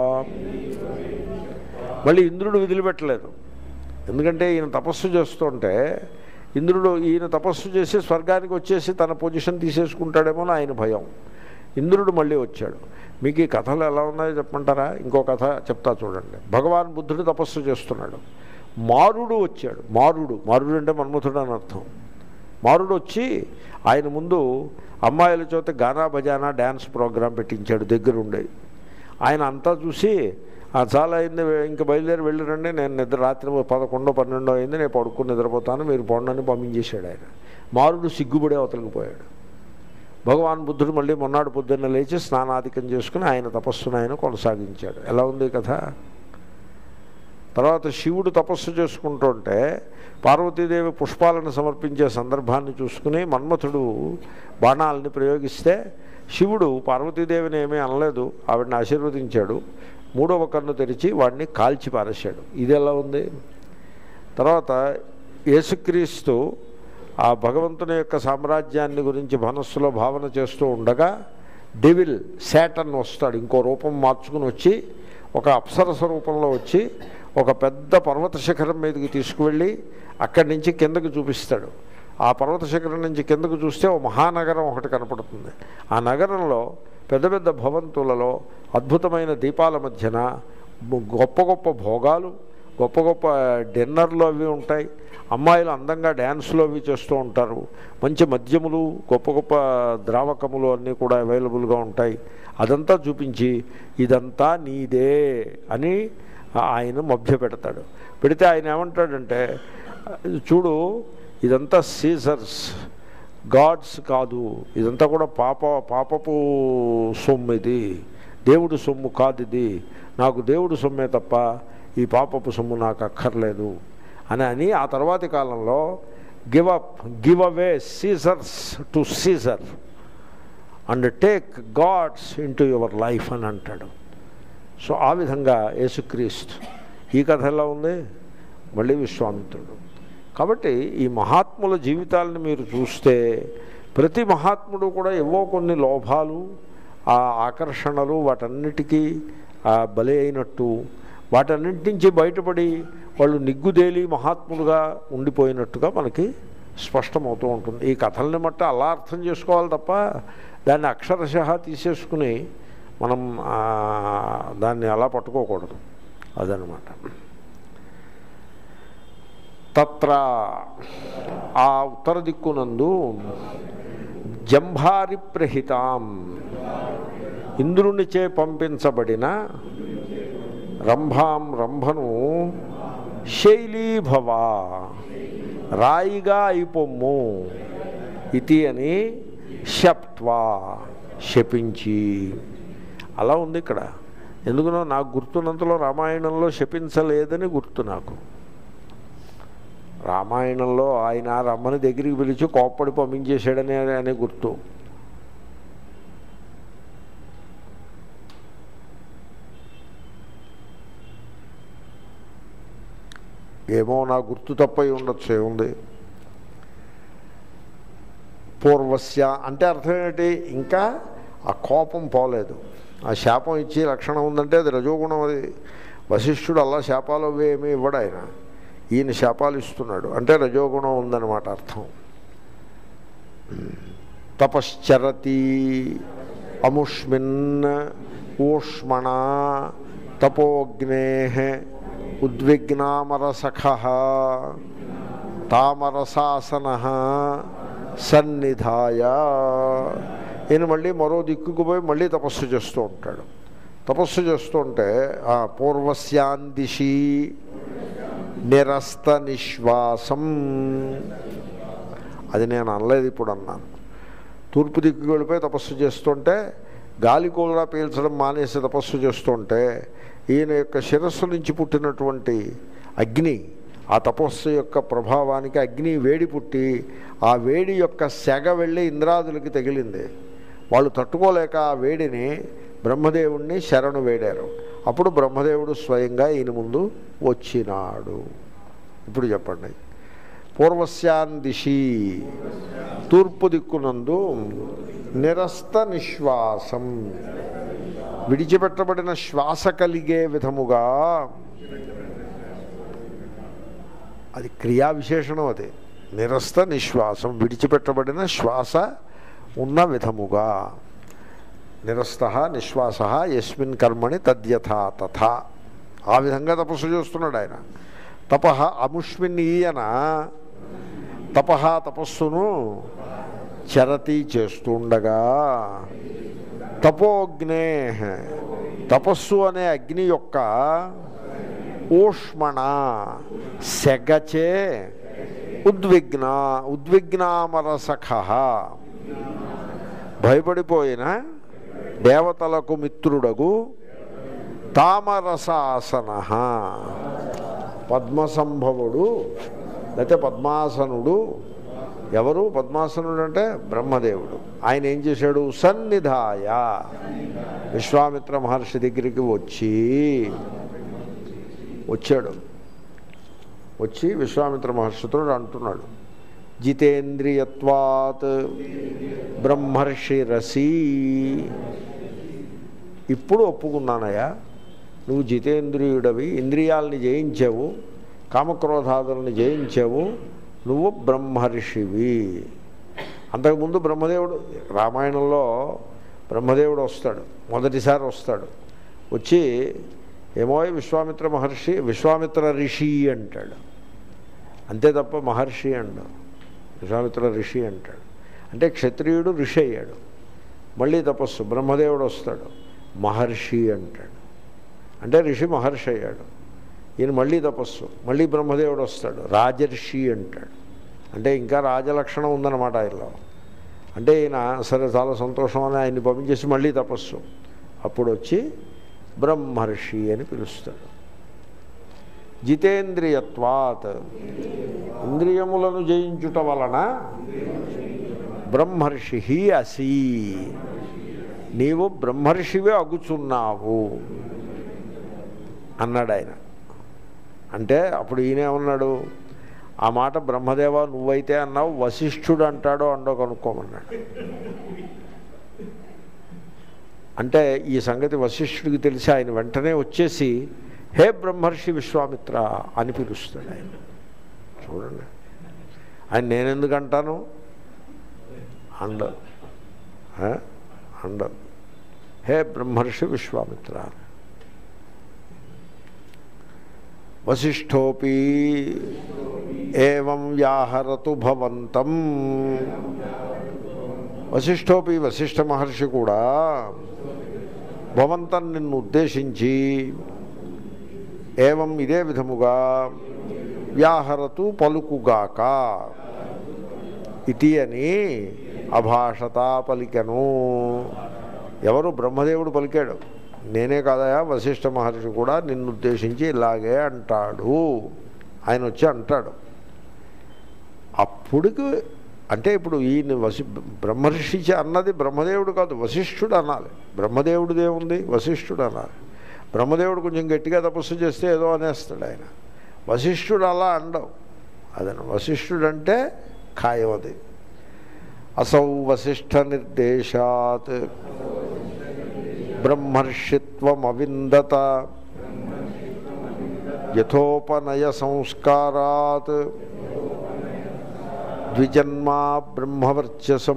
మళ్ళీ ఇంద్రుడు వదిలిపెట్టలేదు ఎందుకంటే ఈయన తపస్సు చేస్తుంటే ఇంద్రుడు ఈయన తపస్సు చేసి స్వర్గానికి వచ్చేసి తన పొజిషన్ తీసేసుకుంటాడేమో అని ఆయన భయం ఇంద్రుడు మళ్ళీ వచ్చాడు మీకు ఈ కథలు ఎలా ఉన్నాయో చెప్పమంటారా ఇంకో కథ చెప్తా చూడండి భగవాన్ బుద్ధుడు తపస్సు చేస్తున్నాడు మారుడు వచ్చాడు మారుడు మారుడు అంటే మన్మథుడు అని అర్థం మారుడు వచ్చి ఆయన ముందు అమ్మాయిల చేత గానా భజానా డ్యాన్స్ ప్రోగ్రాం పెట్టించాడు దగ్గరుండే ఆయన అంతా చూసి "ఆ, చాలా అయింది ఇంకా బయలుదేరి వెళ్ళిరండి నేను నిద్ర రాత్రి పదకొండో పన్నెండో అయింది నేను పడుకుని నిద్రపోతాను మీరు పొండని పంపించేశాడు ఆయన మారుడు సిగ్గుపడే అవతలికి పోయాడు భగవాన్ బుద్ధుడు మళ్ళీ మొన్నాడు పొద్దున్న లేచి స్నానాధికం చేసుకుని ఆయన తపస్సును ఆయన కొనసాగించాడు ఎలా ఉంది కథ తర్వాత శివుడు తపస్సు చేసుకుంటుంటే పార్వతీదేవి పుష్పాలను సమర్పించే సందర్భాన్ని చూసుకుని మన్మథుడు బాణాలని ప్రయోగిస్తే శివుడు పార్వతీదేవిని ఏమీ అనలేదు ఆవిడని ఆశీర్వదించాడు మూడవ కన్ను తెరిచి వాడిని కాల్చి పారేశాడు ఇది ఎలా ఉంది తర్వాత యేసుక్రీస్తు ఆ భగవంతుని యొక్క సామ్రాజ్యాన్ని గురించి మనస్సులో భావన చేస్తూ ఉండగా డెవిల్ శాటన్ వస్తాడు ఇంకో రూపం మార్చుకుని వచ్చి ఒక అప్సరస రూపంలో వచ్చి ఒక పెద్ద పర్వత శిఖరం మీదకి తీసుకువెళ్ళి అక్కడి నుంచి కిందకి చూపిస్తాడు ఆ పర్వత శిఖరం నుంచి కిందకు చూస్తే ఓ మహానగరం ఒకటి కనపడుతుంది ఆ నగరంలో పెద్ద పెద్ద భవంతులలో అద్భుతమైన దీపాల మధ్యన గొప్ప గొప్ప భోగాలు గొప్ప గొప్ప డిన్నర్లు అవి ఉంటాయి అమ్మాయిలు అందంగా డ్యాన్సులు అవి చేస్తూ ఉంటారు మంచి మద్యములు గొప్ప గొప్ప ద్రావకములు అన్నీ కూడా అవైలబుల్గా ఉంటాయి అదంతా చూపించి ఇదంతా నీదే అని ఆయన మభ్య పెడతాడు పెడితే ఆయన ఏమంటాడంటే చూడు ఇదంతా సీజర్స్ గాడ్స్ కాదు ఇదంతా కూడా పాప పాపపు సొమ్ము ఇది దేవుడు సొమ్ము కాదు ఇది నాకు దేవుడు సొమ్మే తప్ప ఈ పాపపు సొమ్ము నాకు అక్కర్లేదు అని అని ఆ తర్వాతి కాలంలో give up give away Caesar's to Caesar and take God's in to your life అని అంటాడు సో ఆ విధంగా యేసుక్రీస్తు ఈ కథ ఎలా ఉంది మళ్ళీ విశ్వామిత్రుడు కాబట్టి ఈ మహాత్ముల జీవితాలను మీరు చూస్తే ప్రతి మహాత్ముడు కూడా ఏవో కొన్ని లోభాలు ఆ ఆకర్షణలు వాటన్నిటికీ ఆ బలి అయినట్టు వాటన్నిటి నుంచి బయటపడి వాళ్ళు నిగ్గుదేలి మహాత్ములుగా ఉండిపోయినట్టుగా మనకి స్పష్టమవుతూ ఉంటుంది ఈ కథల్ని మట్ట అలా అర్థం చేసుకోవాలి తప్ప దాన్ని అక్షరశః తీసేసుకుని మనం ఆ, దాన్ని అలా పట్టుకోకూడదు అదనమాట తత్ర ఆ ఉత్తర దిక్కునందు జంభారి ప్రహితాం ఇంద్రునిచే పంపించబడిన రంభాం రంభను శైలీభవ రాయిగా అయిపోమ్ము ఇది అని శప్త్వా శపించి అలా ఉంది ఇక్కడ ఎందుకనో నాకు గుర్తున్నంతలో రామాయణంలో శపించలేదని గుర్తు నాకు రామాయణంలో ఆయన రమ్మని దగ్గరికి పిలిచి కోప్పడి పంపించేశాడని అనే గుర్తు ఏమో నా గుర్తు తప్పై ఉండొచ్చు ఏముంది పూర్వస్య అంటే అర్థం ఏంటి ఇంకా ఆ కోపం పోలేదు ఆ శాపం ఇచ్చి లక్షణం ఉందంటే అది రజోగుణం అది వశిష్ఠుడు అలా శాపాలు అవి ఏమీ ఇవ్వడు ఆయన ఈయన శాపాలు ఇస్తున్నాడు అంటే రజోగుణం ఉందన్నమాట అర్థం తపశ్చరతి అముష్మిన్ ఊష్మణ తపోగ్నే ఉద్విగ్నామరసఖ తామరసాసన సన్నిధాయ ఈయన మళ్ళీ మరో దిక్కుకు పోయి మళ్ళీ తపస్సు చేస్తూ ఉంటాడు తపస్సు చేస్తూ ఉంటే ఆ పూర్వస్యాందిశి నిరస్త నిశ్వాసం అది నేను అనలేదు ఇప్పుడు అన్నాను తూర్పు దిక్కుకు వెళ్ళిపోయి తపస్సు చేస్తుంటే గాలి కూడా పీల్చడం మానేసి తపస్సు చేస్తుంటే ఈయన యొక్క శిరస్సు నుంచి పుట్టినటువంటి అగ్ని ఆ తపస్సు యొక్క ప్రభావానికి అగ్ని వేడి పుట్టి ఆ వేడి యొక్క సెగ వెళ్ళి ఇంద్రాదులకి తగిలింది వాళ్ళు తట్టుకోలేక ఆ వేడిని బ్రహ్మదేవుణ్ణి శరణు వేడారు అప్పుడు బ్రహ్మదేవుడు స్వయంగా ఈయన ముందు వచ్చినాడు ఇప్పుడు చెప్పండి పూర్వస్యాన్ దిశి తూర్పు దిక్కునందు నిరస్త నిశ్వాసం విడిచిపెట్టబడిన శ్వాస కలిగే విధముగా అది క్రియా విశేషణం అది నిరస్త నిశ్వాసం విడిచిపెట్టబడిన శ్వాస ఉన్న విధముగా నిరస్త నిశ్వాస యస్మిన్ కర్మణి తద్యథా తథా ఆ విధంగా తపస్సు చేస్తున్నాడు ఆయన తప అముష్మిన్ ఈయన తప తపస్సును చరతి చేస్తుండగా తపోగ్నే తపస్సు అనే అగ్ని యొక్క ఊష్మణ సెగచే ఉద్విగ్న ఉద్విగ్నామరసఖ భయపడిపోయిన దేవతలకు మిత్రుడగు తామరసాసన పద్మసంభవుడు లేకపోతే పద్మాసనుడు ఎవరు పద్మాసనుడు అంటే బ్రహ్మదేవుడు ఆయన ఏం చేశాడు సన్నిధాయ విశ్వామిత్ర మహర్షి దగ్గరికి వచ్చి వచ్చాడు వచ్చి విశ్వామిత్ర మహర్షితో అంటున్నాడు జితేంద్రియత్వాత్ బ్రహ్మర్షి రసి ఇప్పుడు ఒప్పుకున్నానయ్యా నువ్వు జితేంద్రియుడవి ఇంద్రియాలని జయించావు కామక్రోధాదులను జయించావు నువ్వు బ్రహ్మర్షివి అంతకుముందు బ్రహ్మదేవుడు రామాయణంలో బ్రహ్మదేవుడు వస్తాడు మొదటిసారి వస్తాడు వచ్చి ఏమో విశ్వామిత్ర మహర్షి విశ్వామిత్ర ఋషి అంటాడు అంతే తప్ప మహర్షి అండు విశ్వామిత్ర ఋషి అంటాడు అంటే క్షత్రియుడు ఋషి అయ్యాడు మళ్ళీ తపస్సు బ్రహ్మదేవుడు వస్తాడు మహర్షి అంటాడు అంటే ఋషి మహర్షి అయ్యాడు ఈయన మళ్ళీ తపస్సు మళ్ళీ బ్రహ్మదేవుడు వస్తాడు రాజర్షి అంటాడు అంటే ఇంకా రాజలక్షణం ఉందన్నమాట ఆయనలో అంటే ఈయన సరే చాలా సంతోషం అని ఆయన్ని పంపించేసి మళ్ళీ తపస్సు అప్పుడు వచ్చి బ్రహ్మర్షి అని పిలుస్తాడు జితేంద్రియత్వాత్ ఇంద్రియములను జయించుట వలన బ్రహ్మర్షి అసి నీవు బ్రహ్మర్షివే అగుచున్నావు అన్నాడు ఆయన అంటే అప్పుడు ఈయనేమన్నాడు ఆ మాట బ్రహ్మదేవ నువ్వైతే అన్నావు వశిష్ఠుడు అంటాడో అండో కనుక్కోమన్నాడు అంటే ఈ సంగతి వశిష్ఠుడికి తెలిసి ఆయన వెంటనే వచ్చేసి హే బ్రహ్మర్షి విశ్వామిత్ర అని పిలుస్తాడు ఆయన చూడండి ఆయన నేనెందుకు అంటాను అండ అండ హే బ్రహ్మర్షి విశ్వామిత్ర వశిష్ఠోపి ఏం వ్యాహరతు భవంతం వశిష్ఠోపి వశిష్ఠ మహర్షి కూడా భవంతం నిన్ను ఉద్దేశించి ఏవం ఇదే విధముగా వ్యాహరతు పలుకుగాక ఇది అని అభాషత పలికెను ఎవరు బ్రహ్మదేవుడు పలికాడు నేనే కాదయా వశిష్ఠ మహర్షి కూడా నిన్ను ఉద్దేశించి ఇలాగే అంటాడు ఆయన వచ్చి అంటాడు అప్పుడుకి అంటే ఇప్పుడు ఈయన వశి బ్రహ్మర్షి అన్నది బ్రహ్మదేవుడు కాదు వశిష్ఠుడు అనాలి బ్రహ్మదేవుడిదే ఉంది వశిష్ఠుడు అనాలి బ్రహ్మదేవుడు కొంచెం గట్టిగా తపస్సు చేస్తే ఏదో అనేస్తాడు ఆయన వశిష్ఠుడు అలా అండవు అదన వశిష్ఠుడు అంటే ఖాయం అది అసౌ వశిష్ఠ నిర్దేశాత్ బ్రహ్మర్షిత్వం అవిందత యథోపనయ సంస్కారాత్ ద్విజన్మా బ్రహ్మవర్చసం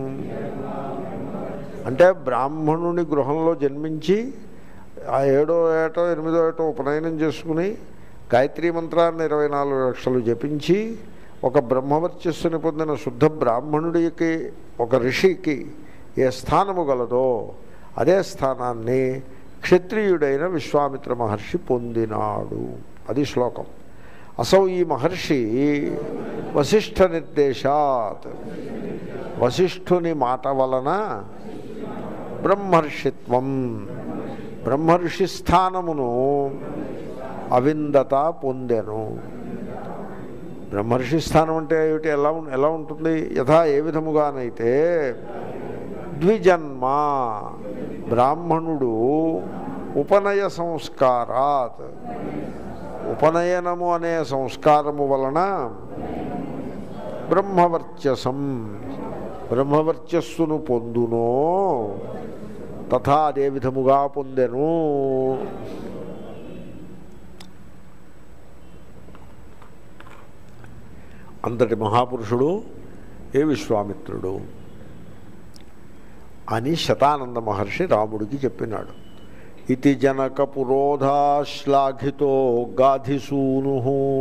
అంటే బ్రాహ్మణుని గృహంలో జన్మించి ఆ ఏడో ఏటో ఎనిమిదో ఏటో ఉపనయనం చేసుకుని గాయత్రీ మంత్రాన్ని ఇరవై నాలుగు లక్షలు జపించి ఒక బ్రహ్మవర్చస్సుని పొందిన శుద్ధ బ్రాహ్మణుడికి ఒక ఋషికి ఏ స్థానము గలదో అదే స్థానాన్ని క్షత్రియుడైన విశ్వామిత్ర మహర్షి పొందినాడు అది శ్లోకం అసౌ ఈ మహర్షి వశిష్ఠ నిర్దేశాత్ వశిష్ఠుని మాట వలన బ్రహ్మర్షిత్వం బ్రహ్మర్షి స్థానమును అవిందత పొందెను బ్రహ్మర్షి స్థానం అంటే ఏమిటి ఎలా ఉం- ఎలా ఉంటుంది యథా ఏ విధముగానైతే ద్విజన్మ బ్రాహ్మణుడు ఉపనయ సంస్కారాత్ ఉపనయనము అనే సంస్కారము వలన బ్రహ్మవర్చసం బ్రహ్మవర్చస్సును పొందునో తథా అదే విధముగా పొందెను అంతటి మహాపురుషుడు ఏ విశ్వామిత్రుడు అని శతానంద మహర్షి రాముడికి చెప్పినాడు ఇది జనక పురోధాశ్లాఘితో గాధిసూను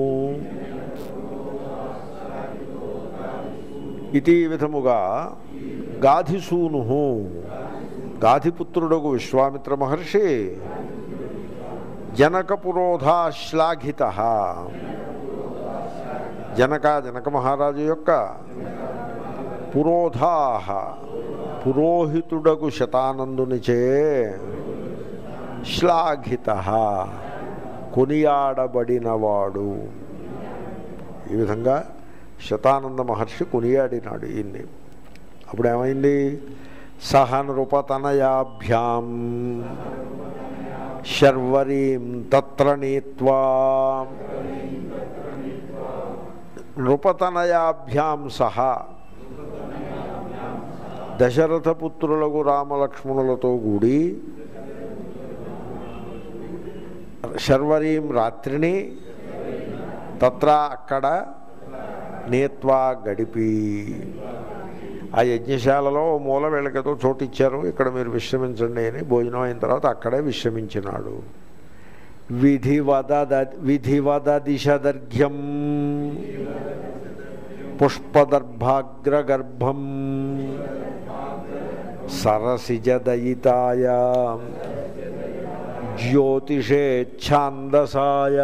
ఇది ఈ విధముగా గాధిసూను గాధిపుత్రుడకు విశ్వామిత్ర మహర్షి జనక పురోధాశ్లాఘిత జనక జనక మహారాజు యొక్క పురోధాహ పురోహితుడకు శతానందునిచే శ్లాఘిత కొనియాడబడినవాడు ఈ విధంగా శతానంద మహర్షి కొనియాడినాడు ఈయన్ని అప్పుడు ఏమైంది సహ నృపతనయాభ్యాం శర్వరీం తత్ర నీత్వా నృపతనయాభ్యాం సహా దశరథపుత్రులకు రామలక్ష్మణులతో కూడి శర్వరీం రాత్రిని తత్ర అక్కడ నేత్వా గడిపి ఆ యజ్ఞశాలలో ఓ మూల వేళకతో చోటు ఇచ్చారు ఇక్కడ మీరు విశ్రమించండి అని భోజనం అయిన తర్వాత అక్కడే విశ్రమించినాడు విధివద విధివద దిశదర్ఘ్యం పుష్పదర్భాగ్రగర్భం సరసిజదయితాయ జ్యోతిషేచ్ఛాందసాయ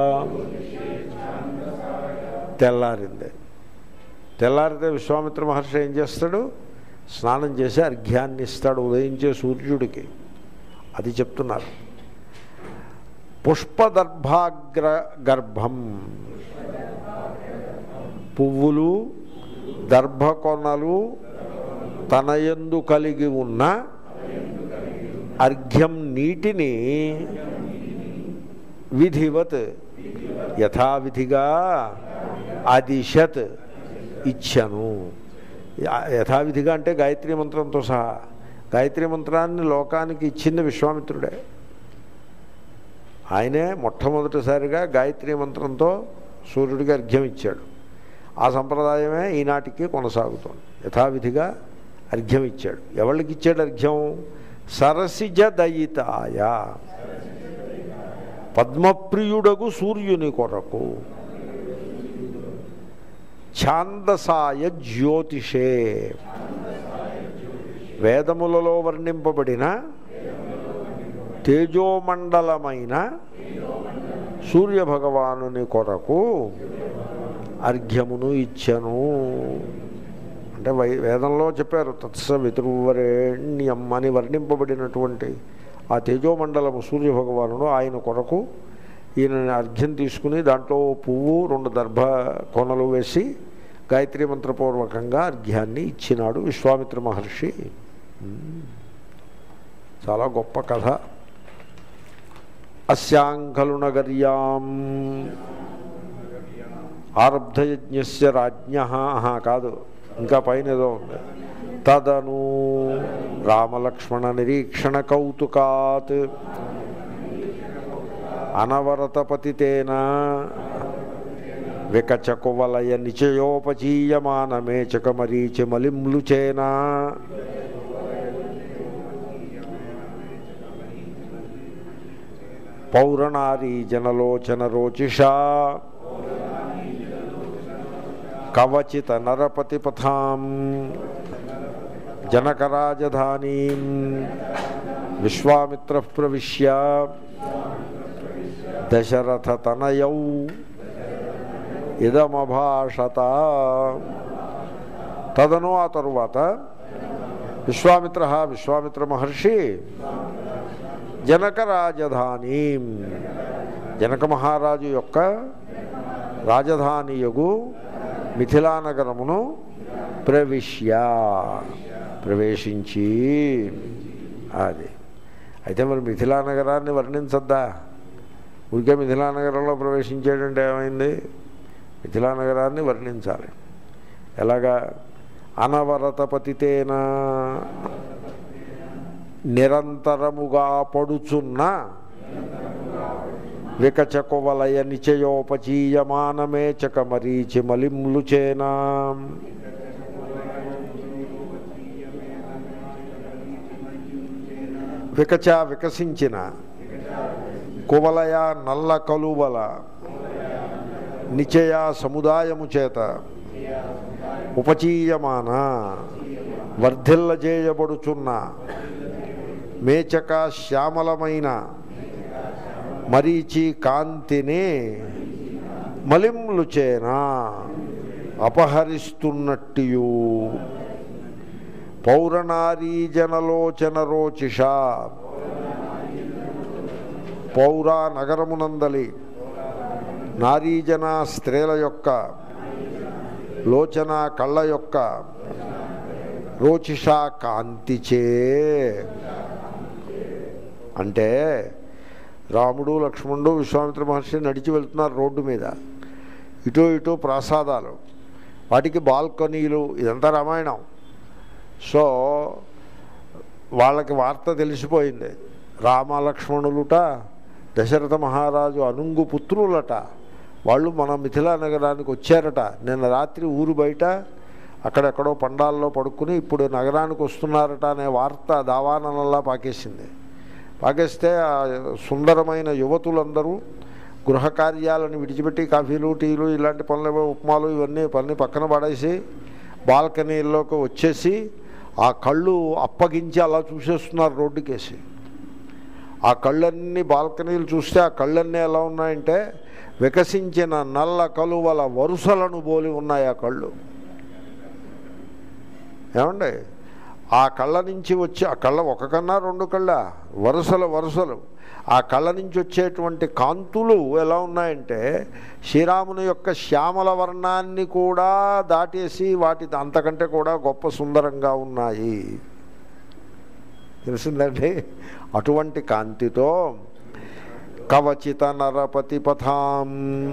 తెల్లారింది తెల్లారితే విశ్వామిత్ర మహర్షి ఏం చేస్తాడు స్నానం చేసి అర్ఘ్యాన్ని ఇస్తాడు ఉదయించే సూర్యుడికి అది చెప్తున్నారు పుష్పదర్భాగ్ర గర్భం పువ్వులు దర్భకొనలు తనయందు కలిగి ఉన్న అర్ఘ్యం నీటిని విధివత్ యథావిధిగా అదిశత్ ఇచ్చాను యథావిధిగా అంటే గాయత్రీ మంత్రంతో సహా గాయత్రీ మంత్రాన్ని లోకానికి ఇచ్చింది విశ్వామిత్రుడే ఆయనే మొట్టమొదటిసారిగా గాయత్రీ మంత్రంతో సూర్యుడికి అర్ఘ్యం ఇచ్చాడు ఆ సంప్రదాయమే ఈనాటికి కొనసాగుతోంది యథావిధిగా అర్ఘ్యం ఇచ్చాడు ఎవరికి ఇచ్చాడు అర్ఘ్యం సరసిజ దయితాయ పద్మప్రియుడగు సూర్యుని కొరకు ఛాందసాయ జ్యోతిషే వేదములలో వర్ణింపబడిన తేజోమండలమైన సూర్యభగవానుని కొరకు అర్ఘ్యమును ఇచ్చను అంటే వై వేదంలో చెప్పారు తత్స వితుర్వరేణ్యం అని వర్ణింపబడినటువంటి ఆ తేజోమండలము సూర్యభగవానుడు ఆయన కొరకు ఈయన అర్ఘ్యం తీసుకుని దాంట్లో పువ్వు రెండు దర్భ కొనలు వేసి గాయత్రి మంత్రపూర్వకంగా అర్ఘ్యాన్ని ఇచ్చినాడు విశ్వామిత్ర మహర్షి చాలా గొప్ప కథ అస్యాంకలు నగర్యాం ఆరబ్ధయజ్ఞస్య రాజ్ఞ కాదు ఇంకా పైన ఏదో ఉంది తదను రామలక్ష్మణ నిరీక్షణ కౌతుకాత్ అనవరతపతితేన వికచకువలయ నిచయోపచీయమానమేచకమరీచి మలిమ్లుచేనా పౌరణారీ జనలోచన రోచిషా కవచిత నరపతిపథాం జనకరాజధానీం విశ్వామిత్ర ప్రవిశ్య దశరథతనయౌ ఇదమభాషత తదను ఆ తరువాత విశ్వామిత్ర విశ్వామిత్ర మహర్షి జనక రాజధానీం జనక మహారాజు యొక్క రాజధానియగు మిథిలానగరమును ప్రవిశ్య ప్రవేశించి అది అయితే మరి మిథిలానగరాన్ని వర్ణించద్దా ఊరికే మిథిలానగరంలో ప్రవేశించేటంటే ఏమైంది మిథిలానగరాన్ని వర్ణించాలి ఎలాగా అనవరతపతితేనా నిరంతరముగా పడుచున్న వికచకువలయ నిచయోపచీయమానమేచక మరీచి మలిమ్లుచేనా వికచ వికసించిన కువలయ నల్ల కలువల నిచయ సముదాయము చేత ఉపచీయమాన వర్ధిల్లజేయబడుచున్న మేచక శ్యామలమైన మరీచి కాంతిని మలింలుచేనా అపహరిస్తున్నట్టియు పౌరనారీ జనలోచన రోచిష పౌరా నగరమునందలి నారీజన స్త్రీల యొక్క లోచన కళ్ళ యొక్క రోచిష కాంతిచే అంటే రాముడు లక్ష్మణుడు విశ్వామిత్ర మహర్షి నడిచి వెళ్తున్నారు రోడ్డు మీద ఇటు ఇటు ప్రాసాదాలు వాటికి బాల్కనీలు ఇదంతా రామాయణం సో వాళ్ళకి వార్త తెలిసిపోయింది రామ లక్ష్మణులుట దశరథ మహారాజు అనుంగు పుత్రులట వాళ్ళు మన మిథిలా నగరానికి వచ్చారట నిన్న రాత్రి ఊరు బయట అక్కడెక్కడో పండాల్లో పడుకుని ఇప్పుడు నగరానికి వస్తున్నారట అనే వార్త దావాననల్లా పాకేసింది పాకేస్తే ఆ సుందరమైన యువతులందరూ గృహ కార్యాలను విడిచిపెట్టి కాఫీలు టీలు ఇలాంటి పనులు ఏవో ఉప్మాలు ఇవన్నీ పని పక్కన పడేసి బాల్కనీల్లోకి వచ్చేసి ఆ కళ్ళు అప్పగించి అలా చూసేస్తున్నారు రోడ్డుకేసి ఆ కళ్ళన్నీ బాల్కనీలు చూస్తే ఆ కళ్ళన్నీ ఎలా ఉన్నాయంటే వికసించిన నల్ల కలువల వరుసలను పోలి ఉన్నాయి ఆ కళ్ళు ఏమండి ఆ కళ్ళ నుంచి వచ్చి ఆ కళ్ళ ఒక కన్నా రెండు కళ్ళ వరుసలు వరుసలు ఆ కళ్ళ నుంచి వచ్చేటువంటి కాంతులు ఎలా ఉన్నాయంటే శ్రీరాముని యొక్క శ్యామల వర్ణాన్ని కూడా దాటేసి వాటి అంతకంటే కూడా గొప్ప సుందరంగా ఉన్నాయి తెలిసిందండి అటువంటి కాంతితో కవచిత నరపతి పథాం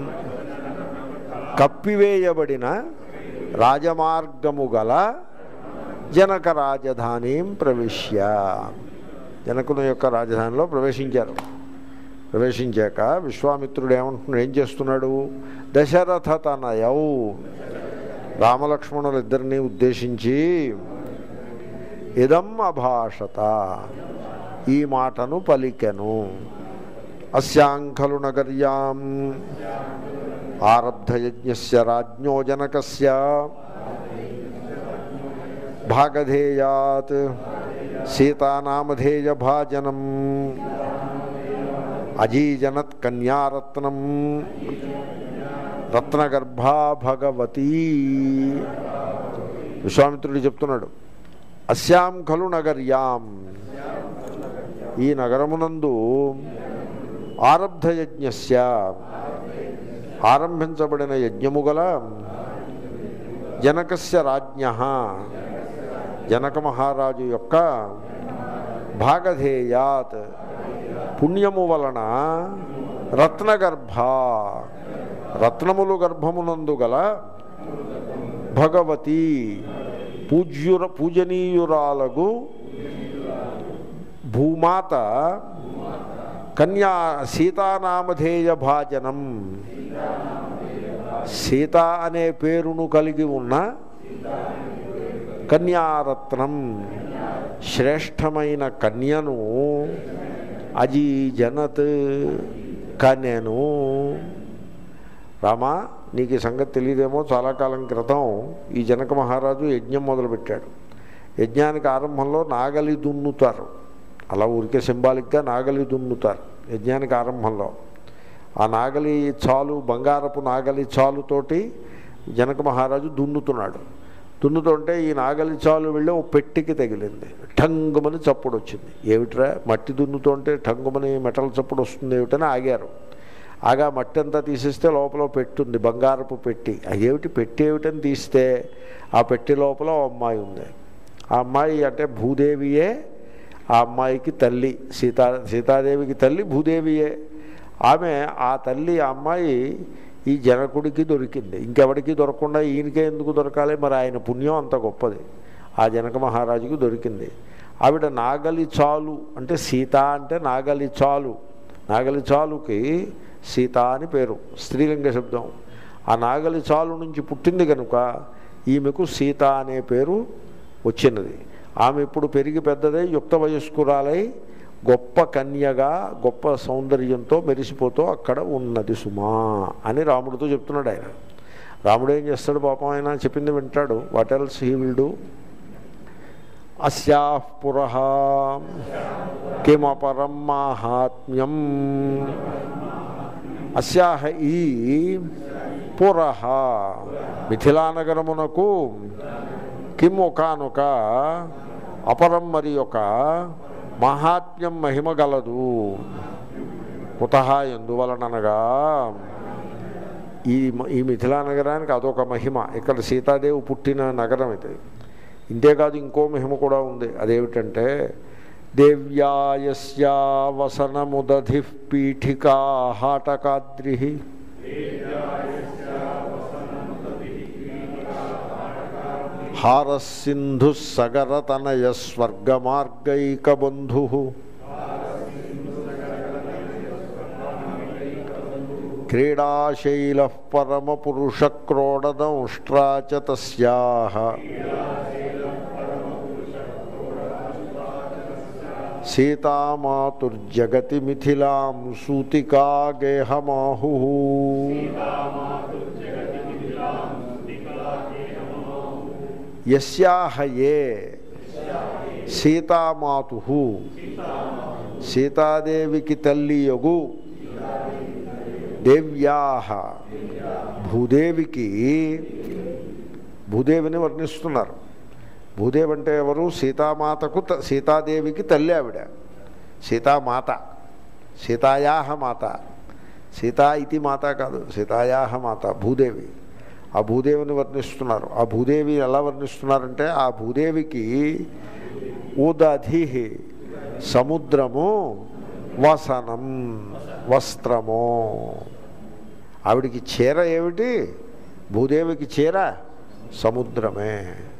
కప్పివేయబడిన రాజమార్గము గల జనక రాజధానీం ప్రవిశ్య జనకుని యొక్క రాజధానిలో ప్రవేశించారు ప్రవేశించాక విశ్వామిత్రుడు ఏమంటున్నాడు ఏం చేస్తున్నాడు దశరథ తనయౌ రామలక్ష్మణులిద్దరినీ ఉద్దేశించి ఇదం అభాషత ఈ మాటను పలికెను అస్యాంఖలు నగర్యాం ఆరబ్ధయజ్ఞస్య రాజ్ఞో జనకస్య భాగధేయాత్ సీతానామధేయ భాజనం అజీజనత్ కన్యారత్నం రత్నగర్భా భగవతీ విశ్వామిత్రుడు చెప్తున్నాడు అస్యాం ఖలు నగర్యాం ఈ నగరమునందు ఆరబ్ధయజ్ఞస్య ఆరంభించబడిన యజ్ఞము గల జనకస్య రాజ్ఞ జనక మహారాజు యొక్క భాగధేయాత్ పుణ్యము వలన రత్నగర్భ రత్నములు గర్భమునందు గల భగవతి పూజ్యుర పూజనీయురాలగు భూమాత కన్యా సీతానామధేయ భాజనం సీత అనే పేరును కలిగి ఉన్న కన్యారత్నం శ్రేష్టమైన కన్యను అజీజనత్ కన్యను రామా నీకు ఈ సంగతి తెలియదేమో చాలా కాలం క్రితం ఈ జనక మహారాజు యజ్ఞం మొదలుపెట్టాడు యజ్ఞానికి ఆరంభంలో నాగలి దున్నుతారు అలా ఊరికే సింబాలిక్గా నాగలి దున్నుతారు యజ్ఞానికి ఆరంభంలో ఆ నాగలి చాలు బంగారపు నాగలి చాలుతోటి జనక మహారాజు దున్నుతున్నాడు దున్నుతుంటే ఈ నాగలి చాలు వెళ్ళి ఓ పెట్టికి తగిలింది ఠంగుమని చప్పుడు వచ్చింది ఏమిట్రా మట్టి దున్నుతుంటే ఠంగుమని మెటల్ చప్పుడు వస్తుంది ఏమిటని ఆగారు ఆగా మట్టి అంతా తీసేస్తే లోపల పెట్టుంది బంగారపు పెట్టి అదేమిటి పెట్టి ఏమిటని తీస్తే ఆ పెట్టి లోపల ఓ అమ్మాయి ఉంది ఆ అమ్మాయి అంటే భూదేవియే ఆ అమ్మాయికి తల్లి సీతా సీతాదేవికి తల్లి భూదేవియే ఆమె ఆ తల్లి ఆ అమ్మాయి ఈ జనకుడికి దొరికింది ఇంకెవడికి దొరకకుండా ఈయనకే ఎందుకు దొరకాలి మరి ఆయన పుణ్యం అంత గొప్పది ఆ జనక మహారాజుకి దొరికింది ఆవిడ నాగలి చాలు అంటే సీత అంటే నాగలి చాలు నాగలి చాలుకి సీత అని పేరు స్త్రీలింగ శబ్దం ఆ నాగలి చాలు నుంచి పుట్టింది కనుక ఈమెకు సీత అనే పేరు వచ్చినది ఆమె ఇప్పుడు పెరిగి పెద్దదై యుక్త వయస్కురాలై గొప్ప కన్యగా గొప్ప సౌందర్యంతో మెరిసిపోతూ అక్కడ ఉన్నది సుమా అని రాముడితో చెప్తున్నాడు ఆయన రాముడు ఏం చేస్తాడు పాపం ఆయన చెప్పింది వింటాడు what else he will do అస్యా పుర కిమపరం మాహాత్మ్యం అస్యాహ ఈ పుర మిథిలానగరమునకు కిం ఒకనొక అపరం మరి ఒక మహాత్మ్యం మహిమ గలదు కుత ఎందువలననగా ఈ ఈ మిథిలా నగరానికి అదొక మహిమ ఇక్కడ సీతాదేవి పుట్టిన నగరం ఇది ఇంతేకాదు ఇంకో మహిమ కూడా ఉంది అదేమిటంటే దేవ్యాయస్యా వసనముదధి పీఠికా హాటకాద్రి హారసింధు సగరతనయ స్వర్గమార్గైకబంధు క్రీడాశైల పరమపురుషక్రోడదంష్ట్రా చ తస్యాః సీతామాతుర్జగతి మిథిలాం సూతికా గేహమాహు యస్యాహ ఏ సీతామాతు సీతాదేవికి తల్లియగు దేవ్యాహ భూదేవికి భూదేవిని వర్ణిస్తున్నారు భూదేవి అంటే ఎవరు సీతామాతకు త- సీతాదేవికి తల్లి ఆవిడ సీతామాత సీతాయాహ మాత సీతా ఇది మాత కాదు సీతాయాహ మాత భూదేవి ఆ భూదేవిని వర్ణిస్తున్నారు ఆ భూదేవి ఎలా వర్ణిస్తున్నారంటే ఆ భూదేవికి ఉదధి సముద్రము వసనం వస్త్రము ఆవిడికి చీర ఏమిటి భూదేవికి చీర సముద్రమే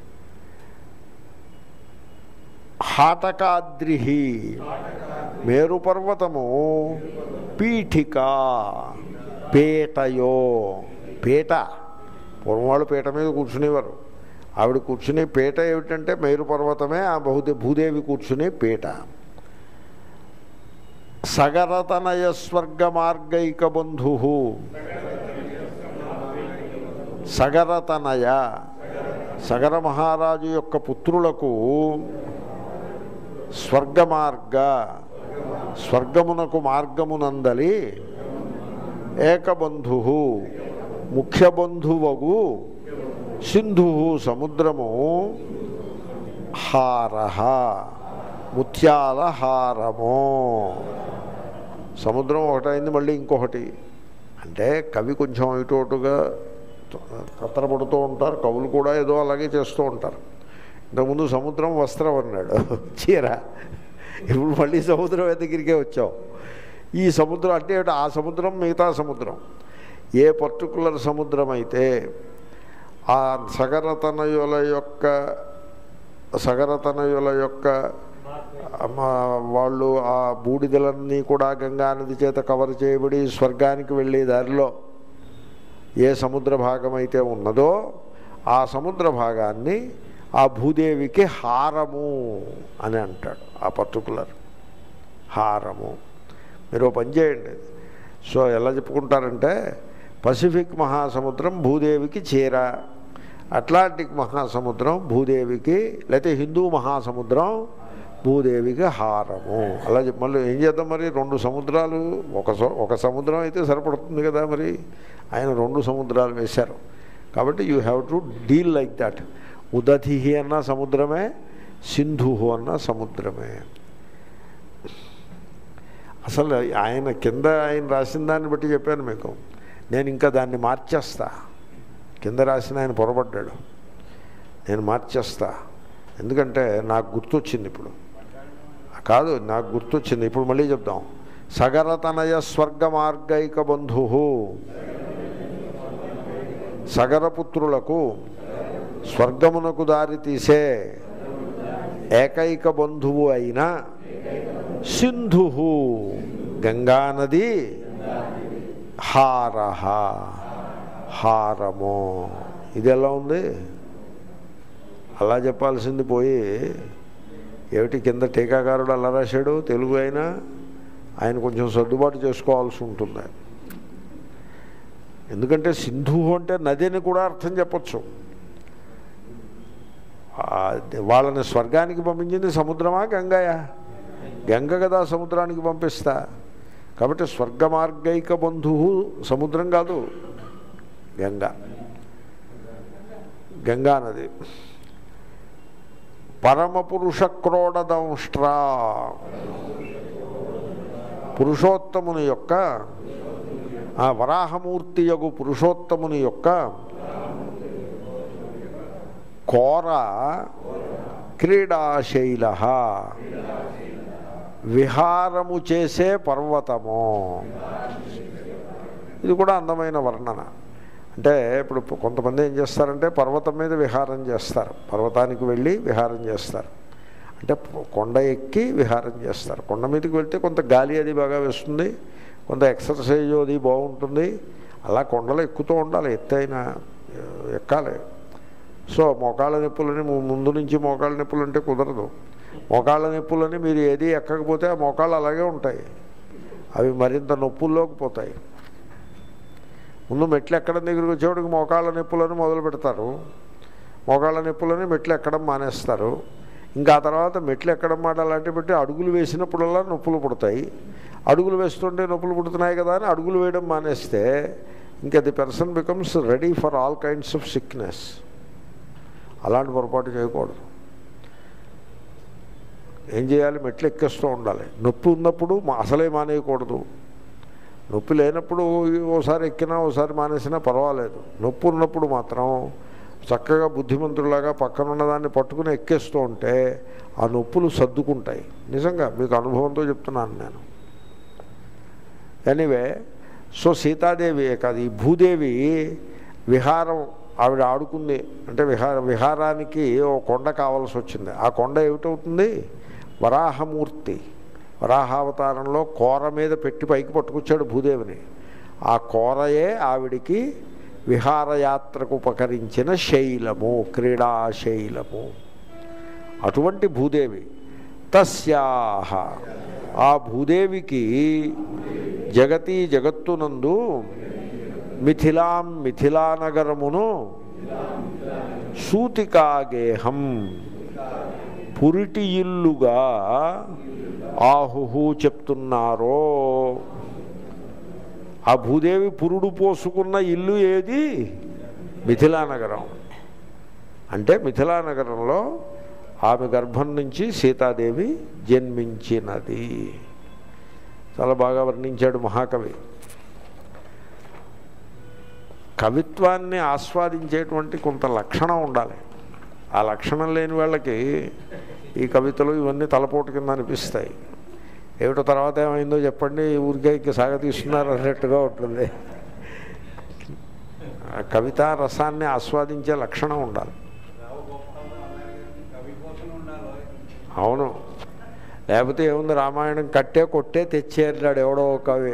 హాటకాద్రి మేరు పర్వతము పీఠిక పీటయో పీట పూర్వం వాళ్ళు పీట మీద కూర్చునేవారు ఆవిడ కూర్చునే పీట ఏమిటంటే మేరు పర్వతమే ఆ బహుదే భూదేవి కూర్చునే పీట సగరతనయ స్వర్గ మార్గైక బంధు సగరతనయ సగర మహారాజు యొక్క పుత్రులకు స్వర్గమార్గ స్వర్గమునకు మార్గమునందలి ఏకబంధు ముఖ్య బంధువగు సింధు సముద్రము హార ముత్యాల హారము సముద్రం ఒకటైంది మళ్ళీ ఇంకొకటి అంటే కవి కొంచెం ఇటు అటుగా కత్తరపడుతూ ఉంటారు కవులు కూడా ఏదో అలాగే చేస్తూ ఉంటారు ఇంతకుముందు సముద్రం వస్త్రం అన్నాడు చీర ఇప్పుడు మళ్ళీ సముద్రం దగ్గరికే వచ్చావు ఈ సముద్రం అంటే ఏమిటి? ఆ సముద్రం మిగతా సముద్రం ఏ పర్టికులర్ సముద్రం అయితే ఆ సగరతనయుల యొక్క సగరతనయుల యొక్క మా వాళ్ళు ఆ బూడిదలన్నీ కూడా గంగా నది చేత కవర్ చేయబడి స్వర్గానికి వెళ్ళే దారిలో ఏ సముద్ర భాగం అయితే ఉన్నదో ఆ సముద్ర భాగాన్ని ఆ భూదేవికి హారము అని అంటాడు ఆ పర్టికులర్ హారము మీరు ఓ పని చేయండి సో ఎలా చెప్పుకుంటారంటే పసిఫిక్ మహాసముద్రం భూదేవికి చీర అట్లాంటిక్ మహాసముద్రం భూదేవికి లేకపోతే హిందూ మహాసముద్రం భూదేవికి హారము అలా చెప్పి మళ్ళీ ఏం చేద్దాం మరి రెండు సముద్రాలు ఒక స- ఒక సముద్రం అయితే సరిపడుతుంది కదా మరి ఆయన రెండు సముద్రాలు వేశారు కాబట్టి you have to deal like that ఉదధిహి అన్న సముద్రమే సింధు అన్న సముద్రమే అసలు ఆయన కింద ఆయన రాసిన దాన్ని బట్టి చెప్పాను మీకు నేను ఇంకా దాన్ని మార్చేస్తా కింద రాసిన ఆయన పొరపడ్డాడు నేను మార్చేస్తా ఎందుకంటే నాకు గుర్తొచ్చింది ఇప్పుడు కాదు నాకు గుర్తొచ్చింది ఇప్పుడు మళ్ళీ చెప్దాం సగరతనయ స్వర్గ మార్గైక బంధు సగరపుత్రులకు స్వర్గమునకు దారి తీసే ఏకైక బంధువు అయిన సింధు గంగానది హారహ హారము ఇది ఎలా ఉంది అలా చెప్పాల్సింది పోయి ఏమిటి కింద టీకాకారుడు అలా రాశాడు తెలుగు అయినా ఆయన కొంచెం సర్దుబాటు చేసుకోవాల్సి ఉంటుంది ఎందుకంటే సింధు అంటే నది అని కూడా అర్థం చెప్పచ్చు ఆ, వాళ్ళని స్వర్గానికి పంపించింది సముద్రమా గంగాయా గంగ కదా సముద్రానికి పంపిస్తా కాబట్టి స్వర్గ మార్గైక బంధువు సముద్రం కాదు గంగ గంగా నది పరమపురుష క్రోడదంష్ట్రా పురుషోత్తముని యొక్క ఆ వరాహమూర్తి యొక్క పురుషోత్తముని యొక్క కోర క్రీడాశైల విహారము చేసే పర్వతము ఇది కూడా అందమైన వర్ణన అంటే ఇప్పుడు కొంతమంది ఏం చేస్తారంటే పర్వతం మీద విహారం చేస్తారు పర్వతానికి వెళ్ళి విహారం చేస్తారు అంటే కొండ ఎక్కి విహారం చేస్తారు కొండ మీదకి వెళ్తే కొంత గాలి అది బాగా వేస్తుంది కొంత ఎక్సర్సైజ్ అది బాగుంటుంది అలా కొండలు ఎక్కుతూ ఉండాలి ఎత్తైన ఎక్కాలి సో మోకాళ్ళ నొప్పులని ము- ముందు నుంచి మోకాళ్ళ నొప్పులు అంటే కుదరదు మోకాళ్ళ నొప్పులని మీరు ఏది ఎక్కకపోతే ఆ మోకాళ్ళు అలాగే ఉంటాయి అవి మరింత నొప్పుల్లోకి పోతాయి ముందు మెట్లు ఎక్కడం దగ్గరికి వచ్చేవాడికి మోకాళ్ళ నొప్పులని మొదలు పెడతారు మోకాళ్ళ నొప్పులని మెట్లు ఎక్కడం మానేస్తారు ఇంకా ఆ తర్వాత మెట్లు ఎక్కడం మాట అలాంటి పెట్టి అడుగులు వేసినప్పుడల్లా నొప్పులు పుడతాయి అడుగులు వేస్తుంటే నొప్పులు పుడుతున్నాయి కదా అని అడుగులు వేయడం మానేస్తే ఇంకా the person becomes ready for all kinds of sickness అలాంటి పొరపాటు చేయకూడదు ఏం చేయాలి మెట్లు ఎక్కేస్తూ ఉండాలి నొప్పి ఉన్నప్పుడు మా- అసలే మానేయకూడదు నొప్పి లేనప్పుడు ఓసారి ఎక్కినా ఓసారి మానేసినా పర్వాలేదు నొప్పి ఉన్నప్పుడు మాత్రం చక్కగా బుద్ధిమంతుడిలాగా పక్కన ఉన్నదాన్ని పట్టుకుని ఎక్కేస్తూ ఉంటే ఆ నొప్పులు సర్దుకుంటాయి నిజంగా మీకు అనుభవంతో చెప్తున్నాను నేను ఎనీవే సో సీతాదేవి కాదు ఈ భూదేవి విహారం ఆవిడ ఆడుకుంది అంటే విహార విహారానికి ఓ కొండ కావాల్సి వచ్చింది ఆ కొండ ఏమిటవుతుంది వరాహమూర్తి వరాహావతారంలో కోర మీద పెట్టి పైకి పట్టుకొచ్చాడు భూదేవిని ఆ కోరయే ఆవిడికి విహారయాత్రకు ఉపకరించిన శైలము క్రీడాశైలము అటువంటి భూదేవి తస్యాహ ఆ భూదేవికి జగతి జగత్తునందు మిథిలాం మిథిలానగరమును సూతికాగేహం పురిటి ఇల్లుగా ఆహుహు చెప్తున్నారో ఆ భూదేవి పురుడు పోసుకున్న ఇల్లు ఏది మిథిలానగరం అంటే మిథిలానగరంలో ఆమె గర్భం నుంచి సీతాదేవి జన్మించినది చాలా బాగా వర్ణించాడు మహాకవి కవిత్వాన్ని ఆస్వాదించేటువంటి కొంత లక్షణం ఉండాలి ఆ లక్షణం లేని వాళ్ళకి ఈ కవితలు ఇవన్నీ తలపోటు కింద అనిపిస్తాయి ఏమిటో తర్వాత ఏమైందో చెప్పండి ఊరికే ఇంక సాగతీస్తున్నారు అన్నట్టుగా ఉంటుంది ఆ కవితా రసాన్ని ఆస్వాదించే లక్షణం ఉండాలి అవును లేకపోతే ఏముంది రామాయణం కట్టే కొట్టే తెచ్చేళ్ళాడు ఎవడో ఒక కవి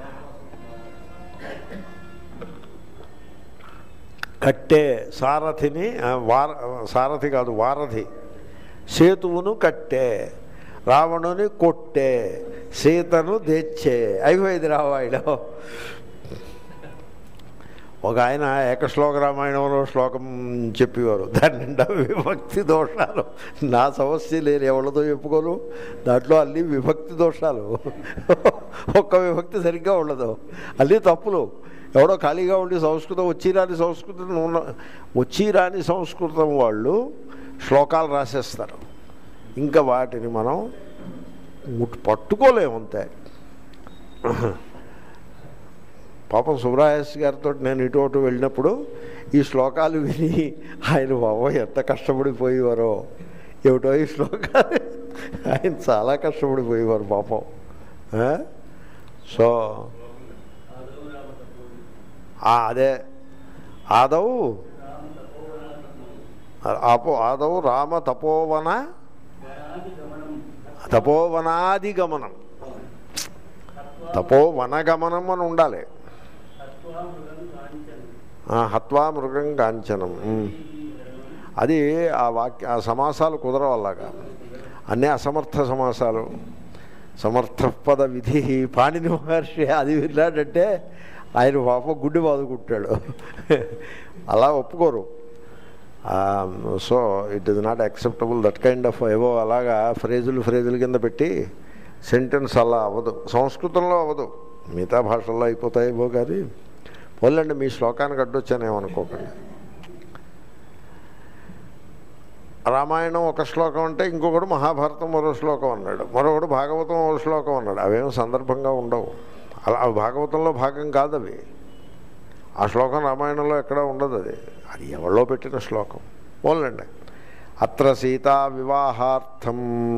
కట్టే సారథిని ఆ, వార సారథి కాదు వారధి సేతువును కట్టే రావణుని కొట్టే సీతను తెచ్చే అయిపోయింది రామాయణం ఒక ఆయన ఏకశ్లోక రామాయణంలో శ్లోకం చెప్పేవారు దాని నిండా విభక్తి దోషాలు నా సమస్య లేని ఎవరితో చెప్పుకోను దాంట్లో అన్ని విభక్తి దోషాలు ఒక్క విభక్తి సరిగ్గా ఉండదు అన్నీ తప్పులు ఎవడో ఖాళీగా ఉండి సంస్కృతం వచ్చిరాని సంస్కృతం ఉన్న వచ్చిరాని సంస్కృతం వాళ్ళు శ్లోకాలు రాసేస్తారు ఇంకా వాటిని మనం ముట్టు పట్టుకోలేము అంతే పాపం సుబ్రహ్మణ్య గారితో నేను ఇటు అటు వెళ్ళినప్పుడు ఈ శ్లోకాలు విని ఆయన బాబో ఎంత కష్టపడిపోయేవారో ఏమిటో ఈ శ్లోకాలు ఆయన చాలా కష్టపడిపోయేవారు పాపం ఆ? సో ఆ, అదే ఆదవు ఆపో ఆదవు రామ తపోవన తపోవనాది గమనం తపోవనగమనం అని ఉండాలి ఆ, హత్వా మృగం కాంచనం ఉమ్. అది ఆ వాక్య ఆ సమాసాలు కుదరవల్లాగా అన్నీ అసమర్థ సమాసాలు సమర్థ పద విధి పాణిని మహర్షి అది విన్నాడంటే ఆయన పాప గుడ్డి బాదుకుంటాడు అలా ఒప్పుకోరు so it is not acceptable that kind of ఏవో అలాగా ఫ్రేజులు ఫ్రేజుల కింద పెట్టి సెంటెన్స్ అలా అవ్వదు సంస్కృతంలో అవ్వదు మిగతా భాషల్లో అయిపోతాయేమో కానీ పోలండి మీ శ్లోకానికి అడ్డొచ్చానేమనుకోకండి రామాయణం ఒక శ్లోకం అంటే ఇంకొకడు మహాభారతం మరో శ్లోకం అన్నాడు మరొకడు భాగవతం మరో శ్లోకం అన్నాడు అవేం సందర్భంగా ఉండవు అలా అవి భాగవతంలో భాగం కాదు అవి ఆ శ్లోకం రామాయణంలో ఎక్కడ ఉండదు అది అది ఎవరిలో పెట్టిన శ్లోకం పోలండి అత్ర సీతా వివాహార్థం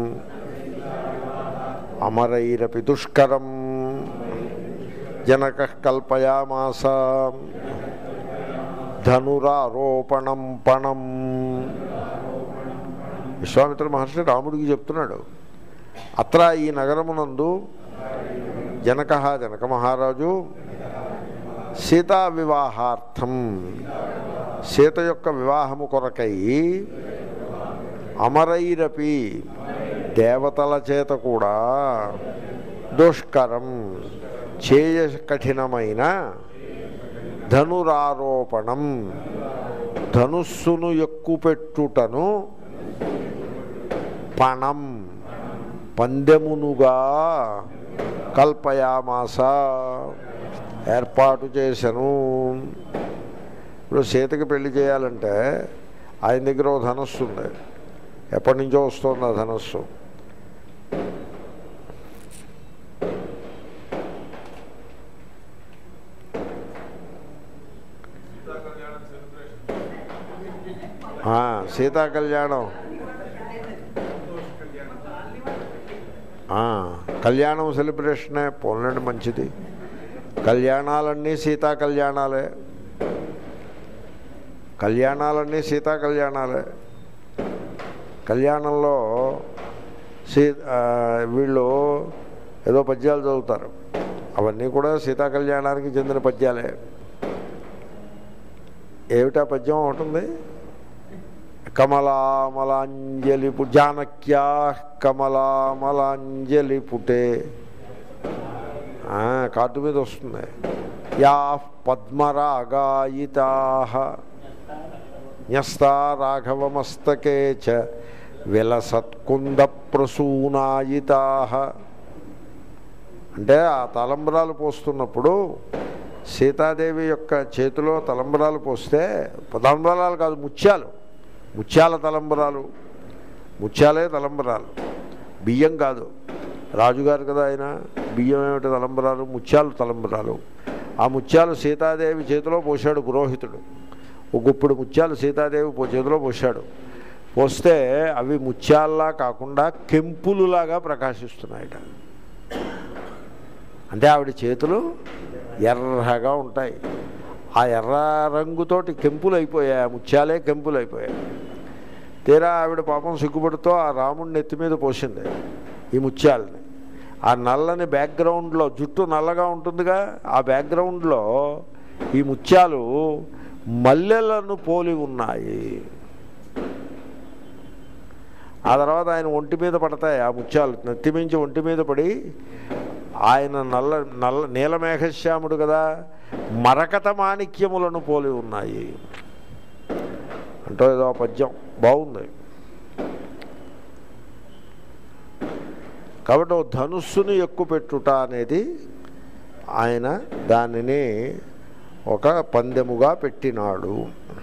అమరైరపి దుష్కరం జనక కల్పయామాస ధనురారోపణం పణం విశ్వామిత్ర మహర్షి రాముడికి చెప్తున్నాడు అత్ర ఈ నగరమునందు జనక జనక మహారాజు సీతా వివాహార్థం సీత యొక్క వివాహము కొరకై అమరైరపి దేవతల చేత కూడా దుష్కరం చేయ కఠినమైన ధనురారోపణం ధనుస్సును ఎక్కుపెట్టుటను పణం పందెమునుగా కల్పయామాస ఏర్పాటు చేశాను ఇప్పుడు సీతకి పెళ్లి చేయాలంటే ఆయన దగ్గర ఓ ధనస్సు ఉంది ఎప్పటి నుంచో వస్తుంది ఆ ధనస్సు ఆ, సీతా కళ్యాణం ఆ, కళ్యాణం సెలబ్రేషనే పోలండి మంచిది కళ్యాణాలన్నీ సీతా కళ్యాణాలే కళ్యాణాలన్నీ సీతా కళ్యాణాలే కళ్యాణంలో సీ ఆ, వీళ్ళు ఏదో పద్యాలు చదువుతారు అవన్నీ కూడా సీతా కళ్యాణానికి చెందిన పద్యాలే ఏమిటా పద్యం ఒకటి ఉంది కమలామలాంజలి పు జానక్యా కమలామలాంజలి పుటే ఆ, కార్డు మీద వస్తుంది యా పద్మరాగాయితా న్యస్తా రాఘవమస్తకే చ విలసత్కుంద ప్రసూనాయితా అంటే ఆ తలంబరాలు పోస్తున్నప్పుడు సీతాదేవి యొక్క చేతిలో తలంబరాలు పోస్తే తలంబరాలు కాదు ముత్యాలు ముత్యాల తలంబరాలు ముత్యాలే తలంబరాలు బియ్యం కాదు రాజుగారు కదా ఆయన బియ్యం ఏమిటి తలంబరాలు ముత్యాలు తలంబరాలు ఆ ముత్యాలు సీతాదేవి చేతిలో పోశాడు పురోహితుడు ఒక గుప్పుడు ముత్యాలు సీతాదేవి పో- చేతిలో పోశాడు పోస్తే అవి ముత్యాల్లా కాకుండా కెంపులులాగా ప్రకాశిస్తున్నాయట అంటే ఆవిడ చేతులు ఎర్రగా ఉంటాయి ఆ ఎర్ర రంగుతోటి కెంపులు అయిపోయాయి ఆ ముత్యాలే కెంపులు అయిపోయాయి తీరా ఆవిడ పాపం సిగ్గుపడుతూ ఆ రాముడిని ఎత్తి మీద పోసింది ఈ ముత్యాలని ఆ నల్లని బ్యాక్గ్రౌండ్లో జుట్టు నల్లగా ఉంటుందిగా ఆ బ్యాక్గ్రౌండ్లో ఈ ముత్యాలు మల్లెలను పోలి ఉన్నాయి ఆ తర్వాత ఆయన ఒంటి మీద పడతాయి ఆ ముత్యాలు నెత్తిమించి ఒంటి మీద పడి ఆయన నల్ల నల్ల నీలమేఘశ్యాముడు కదా మరకత మాణిక్యములను పోలి ఉన్నాయి అంటే ఏదో ఆ పద్యం బాగుంది కాబట్టి ఓ ధనుస్సుని ఎక్కువ పెట్టుట అనేది ఆయన దానిని ఒక పందెముగా పెట్టినాడు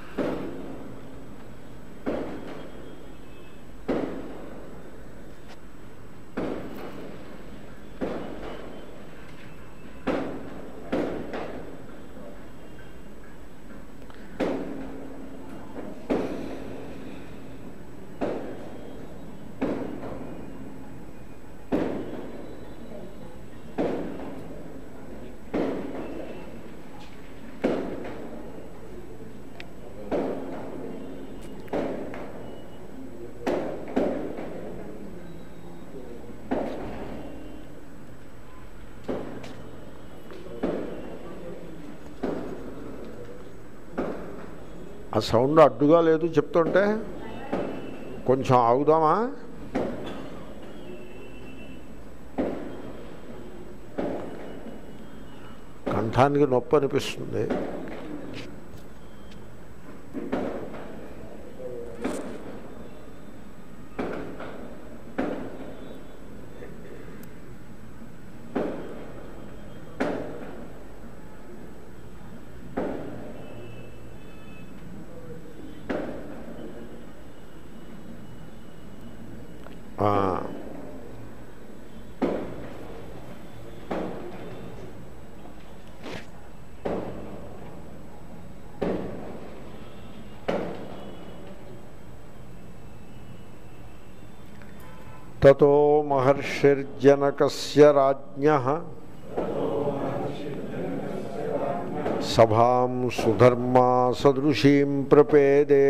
ఆ సౌండ్ అడ్డుగా లేదు చెప్తుంటే కొంచెం ఆగుదామా కంఠానికి నొప్పి అనిపిస్తుంది ఆ, తతో మహర్షిర్జనకస్య రాజ్ఞ సభాం సుధర్మా సదృశీం ప్రపేదే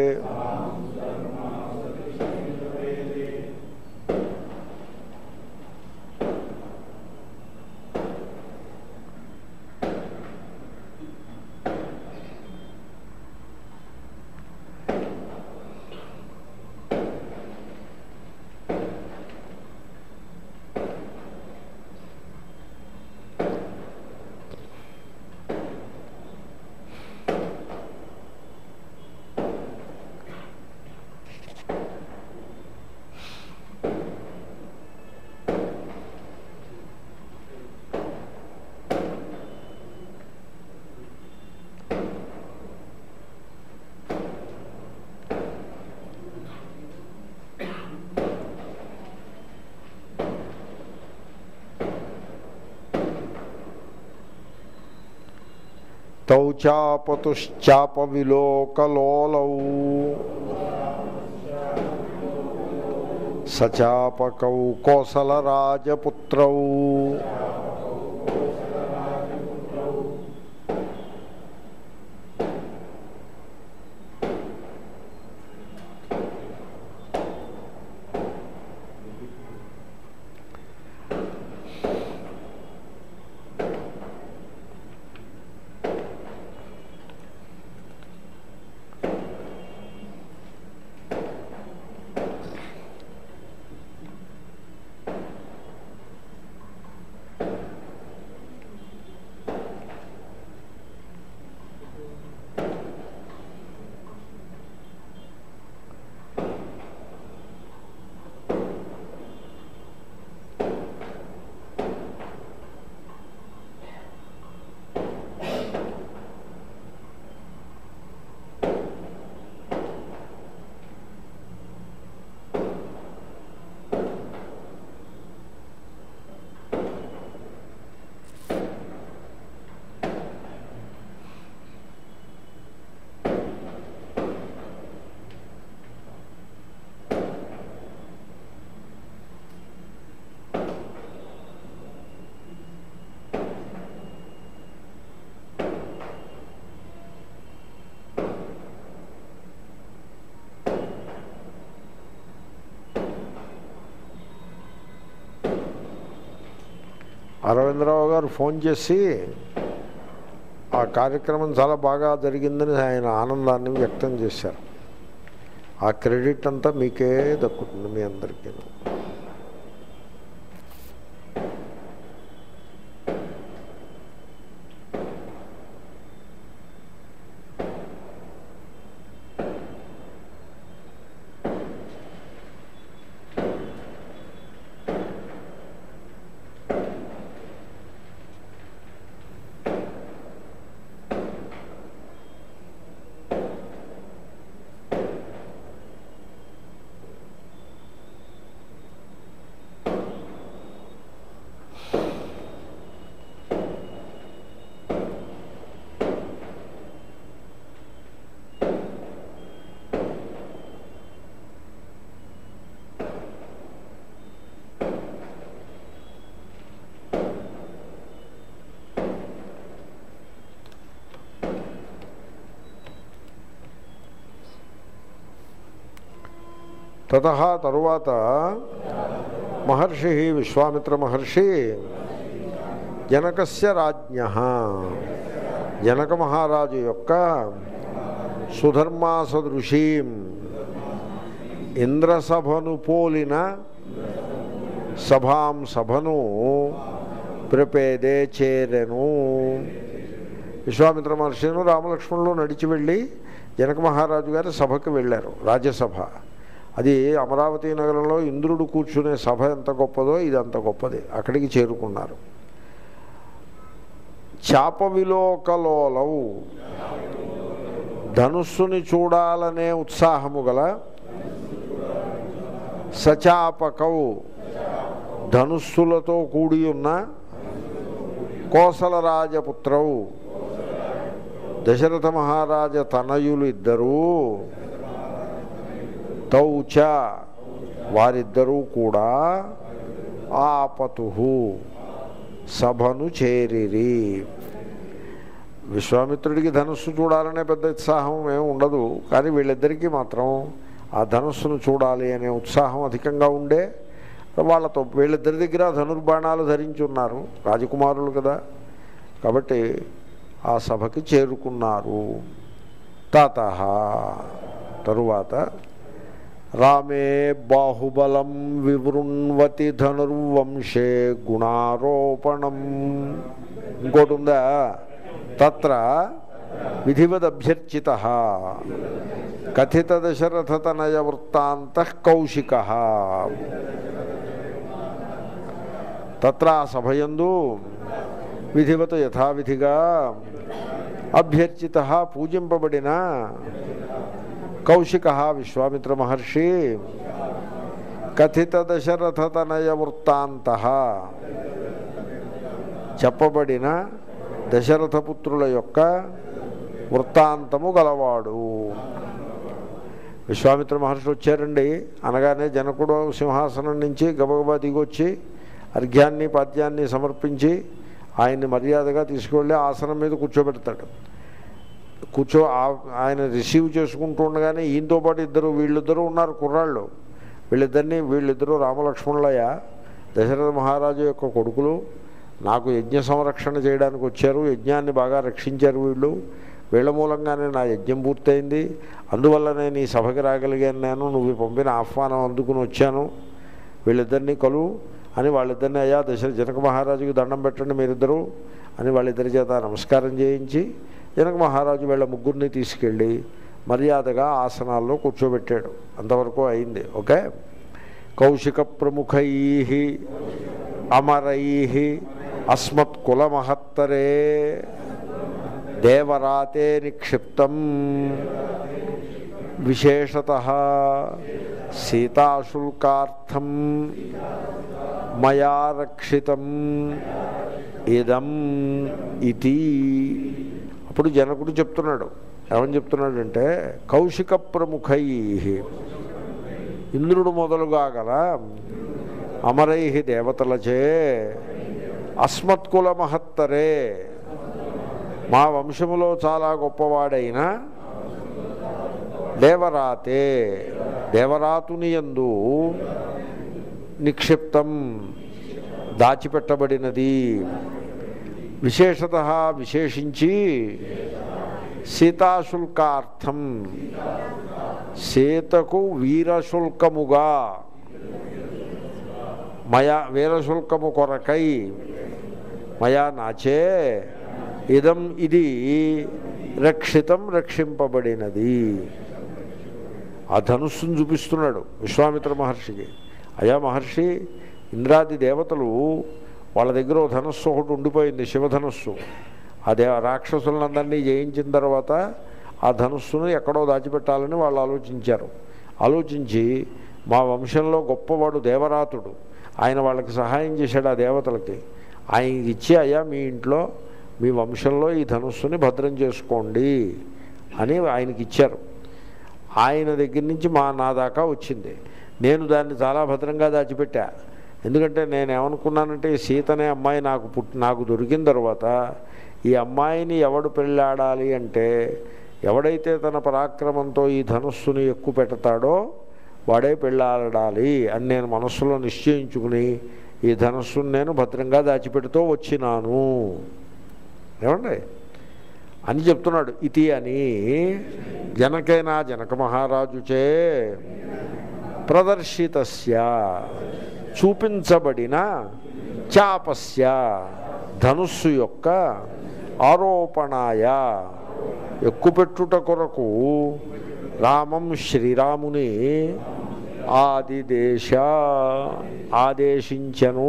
తౌ చాపతుశ్చాప విలోకలోలౌ సచాపకౌ కోసలరాజపుత్రౌ అరవిందరావు గారు ఫోన్ చేసి ఆ కార్యక్రమం చాలా బాగా జరిగిందని ఆయన ఆనందాన్ని వ్యక్తం చేశారు ఆ క్రెడిట్ అంతా మీకే దక్కుతుంది మీ అందరికీ తత తరువాత మహర్షి విశ్వామిత్ర మహర్షి జనకస్య రాజ్ఞ జనక మహారాజు యొక్క సుధర్మాసదృశీం ఇంద్రసభను పోలిన సభాం సభను ప్రపేదే చేరెను విశ్వామిత్ర మహర్షిను రామలక్ష్మణులు నడిచి వెళ్ళి జనక మహారాజు గారి సభకు వెళ్ళారు రాజ్యసభ అది అమరావతి నగరంలో ఇంద్రుడు కూర్చునే సభ ఎంత గొప్పదో ఇది అంత గొప్పది అక్కడికి చేరుకున్నారు చాప విలోకలోలవు ధనుస్సుని చూడాలనే ఉత్సాహము గల సచాపకౌ ధనుస్సులతో కూడి ఉన్న కోసల రాజపుత్రవు దశరథ మహారాజ తనయులు ఇద్దరూ తౌచ వారిద్దరూ కూడా ఆపతు సభను చేరిరి విశ్వామిత్రుడికి ధనుస్సు చూడాలనే పెద్ద ఉత్సాహం ఏమి ఉండదు కానీ వీళ్ళిద్దరికీ మాత్రం ఆ ధనుస్సును చూడాలి అనే ఉత్సాహం అధికంగా ఉండే వాళ్ళతో వీళ్ళిద్దరి దగ్గర ధనుర్బాణాలు ధరించి ఉన్నారు రాజకుమారులు కదా కాబట్టి ఆ సభకి చేరుకున్నారు తాత తరువాత రామే బాహుబలం వివృణ్వతి ధనుర్వంశే గుణారోపణం ఇంకోటి ఉందా తత్ర విధివదభ్యర్చిత కథిత దశరథతనయ వృత్తాంత కౌశిక తత్ర ఆ సభయందు విధివత యథావిధిగా అభ్యర్చిత పూజింపబడిన కౌశిక విశ్వామిత్ర మహర్షి కథిత దశరథతనయ వృత్తాంత చెప్పబడిన దశరథపుత్రుల యొక్క వృత్తాంతము గలవాడు విశ్వామిత్ర మహర్షి వచ్చారండి అనగానే జనకుడు సింహాసనం నుంచి గబగబా దిగొచ్చి అర్ఘ్యాన్ని పాద్యాన్ని సమర్పించి ఆయన్ని మర్యాదగా తీసుకువెళ్ళి ఆసనం మీద కూర్చోబెడతాడు కూర్చో ఆ- ఆయన రిసీవ్ చేసుకుంటూ ఉండగానే ఈయనతో పాటు ఇద్దరు వీళ్ళిద్దరూ ఉన్నారు కుర్రాళ్ళు వీళ్ళిద్దరిని వీళ్ళిద్దరూ రామలక్ష్మణులయ్య దశరథ మహారాజు యొక్క కొడుకులు నాకు యజ్ఞ సంరక్షణ చేయడానికి వచ్చారు యజ్ఞాన్ని బాగా రక్షించారు వీళ్ళు వీళ్ళ మూలంగానే నా యజ్ఞం పూర్తయింది అందువల్ల నేను ఈ సభకి రాగలిగాను నేను నువ్వు పంపిన ఆహ్వానం అందుకుని వచ్చాను వీళ్ళిద్దరినీ కలు అని వాళ్ళిద్దరిని అయ్యా దశ జనక మహారాజుకి దండం పెట్టండి మీరిద్దరూ అని వాళ్ళిద్దరి చేత నమస్కారం చేయించి జనక మహారాజు వీళ్ళ ముగ్గురిని తీసుకెళ్ళి మర్యాదగా ఆసనాల్లో కూర్చోబెట్టాడు అంతవరకు అయింది ఓకే కౌశిక ప్రముఖై అమరై అస్మత్కులమహత్తరే దేవరాతే నిక్షిప్తం విశేషత సీతాశుల్కార్థం మయా రక్షితం ఇదం ఇది అప్పుడు జనకుడు చెప్తున్నాడు ఏమని చెప్తున్నాడంటే కౌశిక ప్రముఖై ఇంద్రుడు మొదలుగా గల అమరై దేవతలచే అస్మత్కుల మహత్తరే మా వంశములో చాలా గొప్పవాడైన దేవరాతే దేవరాతుని యందు నిక్షిప్తం దాచిపెట్టబడినది విశేషత విశేషించి సీతాశుల్కార్థం సీతకు వీరశుల్కముగా మయా వీరశుల్కము కొరకై మయా నాచే ఇదం ఇది రక్షితం రక్షింపబడినది ఆ ధనుస్సును చూపిస్తున్నాడు విశ్వామిత్ర మహర్షికి అయా మహర్షి ఇంద్రాది దేవతలు వాళ్ళ దగ్గర ఓ ధనస్సు ఒకటి ఉండిపోయింది శివధనస్సు ఆ దే రాక్షసులందరినీ జయించిన తర్వాత ఆ ధనుస్సును ఎక్కడో దాచిపెట్టాలని వాళ్ళు ఆలోచించారు ఆలోచించి మా వంశంలో గొప్పవాడు దేవరాతుడు ఆయన వాళ్ళకి సహాయం చేశాడు ఆ దేవతలకి ఆయనకి ఇచ్చి అయ్యా మీ ఇంట్లో మీ వంశంలో ఈ ధనుస్సుని భద్రం చేసుకోండి అని ఆయనకి ఇచ్చారు ఆయన దగ్గర నుంచి మా నా దాకా వచ్చింది నేను దాన్ని చాలా భద్రంగా దాచిపెట్టా ఎందుకంటే నేను ఏమనుకున్నానంటే ఈ సీత అనే అమ్మాయి నాకు పుట్టి నాకు దొరికిన తర్వాత ఈ అమ్మాయిని ఎవడు పెళ్ళాడాలి అంటే ఎవడైతే తన పరాక్రమంతో ఈ ధనుస్సుని ఎక్కువ పెడతాడో వాడే పెళ్ళాడాలి అని నేను మనస్సులో నిశ్చయించుకుని ఈ ధనుస్సును నేను భద్రంగా దాచిపెడుతూ వచ్చినాను ఏమండి అని చెప్తున్నాడు ఇది అని జనకేనా జనక మహారాజుచే ప్రదర్శితస్య చూపించబడిన చాపస్య ధనుస్సు యొక్క ఆరోపణాయ ఎక్కుపెట్టుట కొరకు రామం శ్రీరాముని ఆదిదేశ ఆదేశించను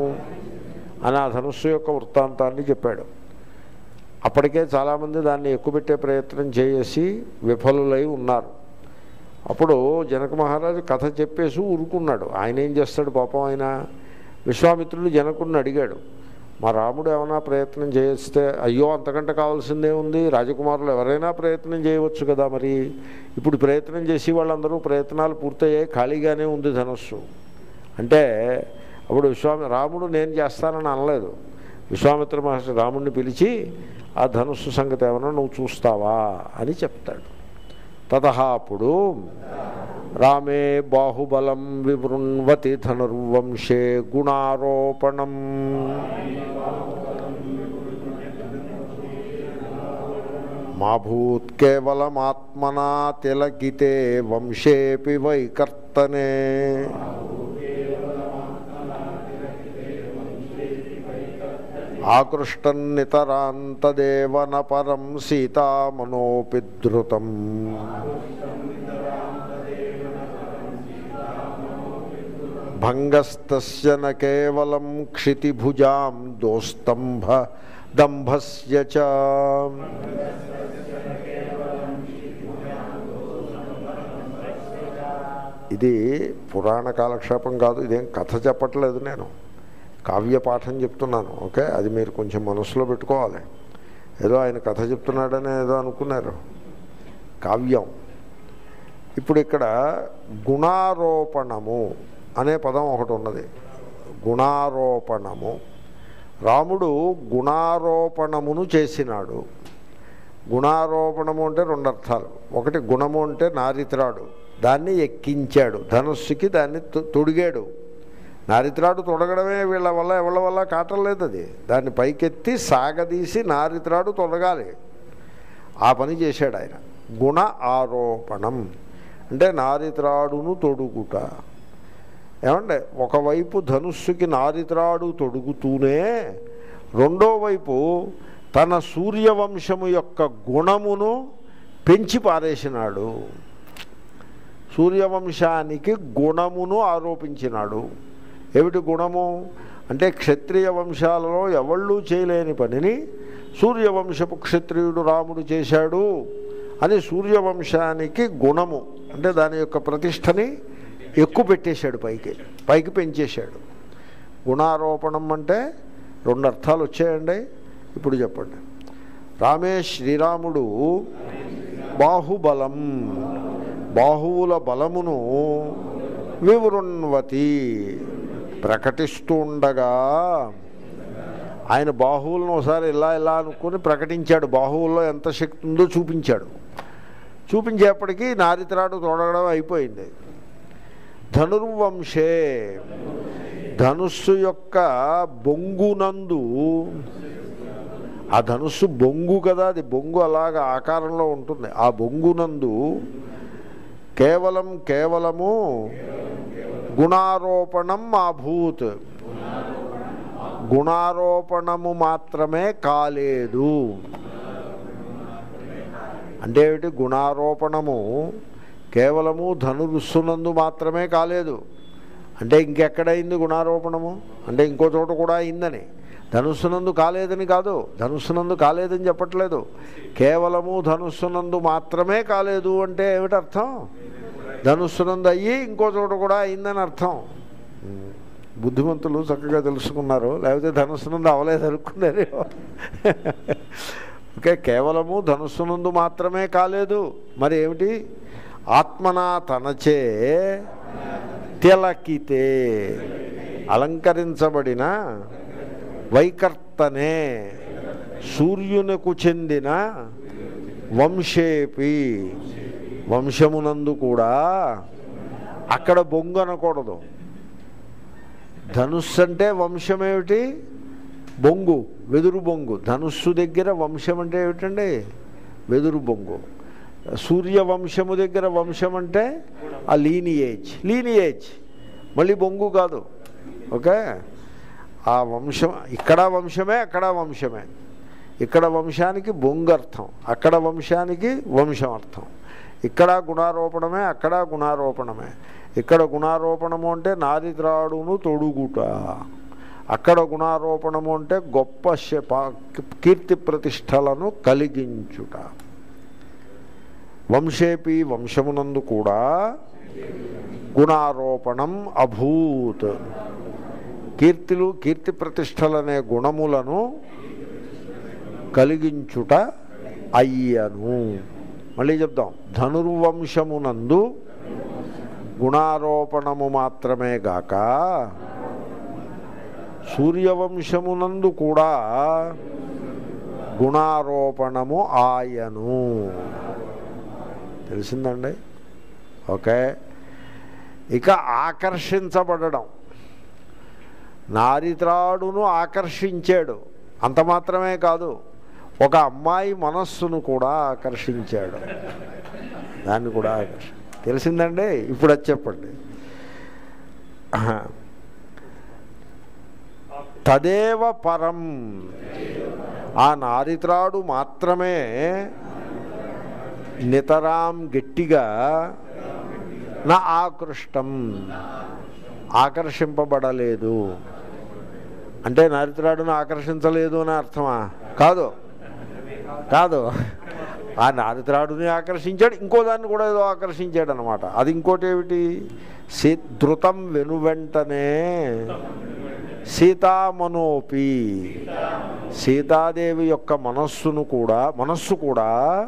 అని ఆ ధనుస్సు యొక్క వృత్తాంతాన్ని చెప్పాడు అప్పటికే చాలామంది దాన్ని ఎక్కుపెట్టే ప్రయత్నం చేసి విఫలులై ఉన్నారు అప్పుడు జనక మహారాజు కథ చెప్పేసి ఊరుకున్నాడు ఆయన ఏం చేస్తాడు పాపం ఆయన విశ్వామిత్రుడు జనకుడిని అడిగాడు మా రాముడు ఏమైనా ప్రయత్నం చేస్తే అయ్యో అంతకంటే కావాల్సిందే ఉంది రాజకుమారులు ఎవరైనా ప్రయత్నం చేయవచ్చు కదా మరి ఇప్పుడు ప్రయత్నం చేసి వాళ్ళందరూ ప్రయత్నాలు పూర్తయ్యాయి ఖాళీగానే ఉంది ధనస్సు అంటే అప్పుడు విశ్వామి రాముడు నేను చేస్తానని అనలేదు విశ్వామిత్ర మహర్షి రాముడిని పిలిచి ఆ ధనుస్సు సంగతి ఏమైనా నువ్వు చూస్తావా అని చెప్తాడు తత అప్పుడు రామే బాహుబలం వివృణ్వతి ధనుర్వంశే గుణారోపణం మా భూత్ కేవలమాత్మనా తిలకితే వంశేపి వైకర్తనే ఆకృష్టన్నితరాంతదేవ న పరం సీతామనోపి ధృతం భంగస్తస్య న కేవలం క్షితిభుజాం దోస్తంభ దంభస్య చ ఇది పురాణ కాలక్షేపం కాదు ఇదేం కథ చెప్పట్లేదు నేను కావ్య పాఠం చెప్తున్నాను ఓకే అది మీరు కొంచెం మనసులో పెట్టుకోవాలి ఏదో ఆయన కథ చెప్తున్నాడని ఏదో అనుకున్నారు కావ్యం ఇప్పుడు ఇక్కడ గుణారోపణము అనే పదం ఒకటి ఉన్నది గుణారోపణము రాముడు గుణారోపణమును చేసినాడు గుణారోపణము అంటే రెండు అర్థాలు ఒకటి గుణము అంటే నారిత్రాడు దాన్ని ఎక్కించాడు ధనుస్సుకి దాన్ని తొ- తొడిగాడు నారిత్రాడు తొడగడమే వీళ్ళ వల్ల ఎవళ్ళ వల్ల కాటం లేదు అది దాన్ని పైకెత్తి సాగదీసి నారిత్రాడు తొడగాలి ఆ పని చేశాడు ఆయన గుణ ఆరోపణం అంటే నారిత్రాడును తొడుగుట ఏమంటే ఒకవైపు ధనుస్సుకి నారిత్రాడు తొడుగుతూనే రెండో వైపు తన సూర్యవంశము యొక్క గుణమును పెంచి పారేసినాడు సూర్యవంశానికి గుణమును ఆరోపించినాడు ఏమిటి గుణము అంటే క్షత్రియ వంశాలలో ఎవళ్ళు చేయలేని పనిని సూర్యవంశపు క్షత్రియుడు రాముడు చేశాడు అని సూర్యవంశానికి గుణము అంటే దాని యొక్క ప్రతిష్టని ఎక్కువ పెట్టేశాడు పైకి పైకి పెంచేశాడు గుణారోపణం అంటే రెండు అర్థాలు వచ్చాయండి ఇప్పుడు చెప్పండి రామే శ్రీరాముడు బాహుబలం బాహువుల బలమును వివృణ్వతి ప్రకటిస్తూ ఉండగా ఆయన బాహువులను ఒకసారి ఇలా ఇలా అనుకుని ప్రకటించాడు బాహువుల్లో ఎంత శక్తి ఉందో చూపించాడు చూపించేప్పటికీ నారిత్రాడు తోడగడం అయిపోయింది ధనుర్వంశే ధనుస్సు యొక్క బొంగునందు ఆ ధనుస్సు బొంగు కదా అది బొంగు అలాగ ఆకారంలో ఉంటుంది ఆ బొంగునందు కేవలం కేవలము గుణారోపణం అభూత్ గుణారోపణము మాత్రమే కాలేదు అంటే ఏమిటి గుణారోపణము కేవలము ధనురుస్సునందు మాత్రమే కాలేదు అంటే ఇంకెక్కడైంది గుణారోపణము అంటే ఇంకో చోట కూడా అయిందని ధనుస్సునందు కాలేదని కాదు ధనుస్సునందు కాలేదని చెప్పట్లేదు కేవలము ధనుస్సునందు మాత్రమే కాలేదు అంటే ఏమిటి అర్థం ధనుస్సునందు అయ్యి ఇంకో చోట కూడా అయిందని అర్థం బుద్ధిమంతులు చక్కగా తెలుసుకున్నారు లేకపోతే ధనుస్సునందు అవలేదు అనుకున్నారు ఓకే కేవలము ధనుస్సునందు మాత్రమే కాలేదు మరి ఏమిటి ఆత్మనా తనచే తిలకితే అలంకరించబడిన వైకర్తనే సూర్యునకు చెందిన వంశేపి వంశమునందు కూడా అక్కడ బొంగు అనకూడదు ధనుస్సు అంటే వంశం ఏమిటి బొంగు వెదురు బొంగు ధనుస్సు దగ్గర వంశం అంటే ఏమిటండి వెదురు బొంగు సూర్యవంశము దగ్గర వంశం అంటే ఆ లీనియేజ్ లీనియేజ్ మళ్ళీ బొంగు కాదు ఓకే ఆ వంశం ఇక్కడ వంశమే అక్కడ వంశమే ఇక్కడ వంశానికి బొంగు అర్థం అక్కడ వంశానికి వంశం అర్థం ఇక్కడ గుణారోపణమే అక్కడ గుణారోపణమే ఇక్కడ గుణారోపణము అంటే నారిద్రాడును తొడుగుట అక్కడ గుణారోపణము అంటే గొప్ప శ- పా- కీర్తి ప్రతిష్టలను కలిగించుట వంశేపి వంశమునందు కూడా గుణారోపణం అభూత్ కీర్తిలు కీర్తి ప్రతిష్టలనే గుణములను కలిగించుట అయ్యను మళ్ళీ చెప్దాం ధనుర్వంశమునందు గుణారోపణము మాత్రమే గాక సూర్యవంశమునందు కూడా గుణారోపణము ఆయను తెలిసిందండి ఓకే ఇక ఆకర్షించబడడం నారిత్రాడును ఆకర్షించాడు అంత మాత్రమే కాదు ఒక అమ్మాయి మనస్సును కూడా ఆకర్షించాడు దాన్ని కూడా ఆకర్షి తెలిసిందండి ఇప్పుడు అది చెప్పండి తదేవ పరం ఆ నారిత్రాడు మాత్రమే నితరాం గట్టిగా నా ఆకృష్టం ఆకర్షింపబడలేదు అంటే నారిత్రాడును ఆకర్షించలేదు అని అర్థమా కాదు కాదు ఆ నారిత్రాడుని ఆకర్షించాడు ఇంకో దాన్ని కూడా ఏదో ఆకర్షించాడు అనమాట అది ఇంకోటి ఏమిటి సీ ధృతం వెనువెంటనే సీతామనోపి సీతాదేవి యొక్క మనస్సును కూడా మనస్సు కూడా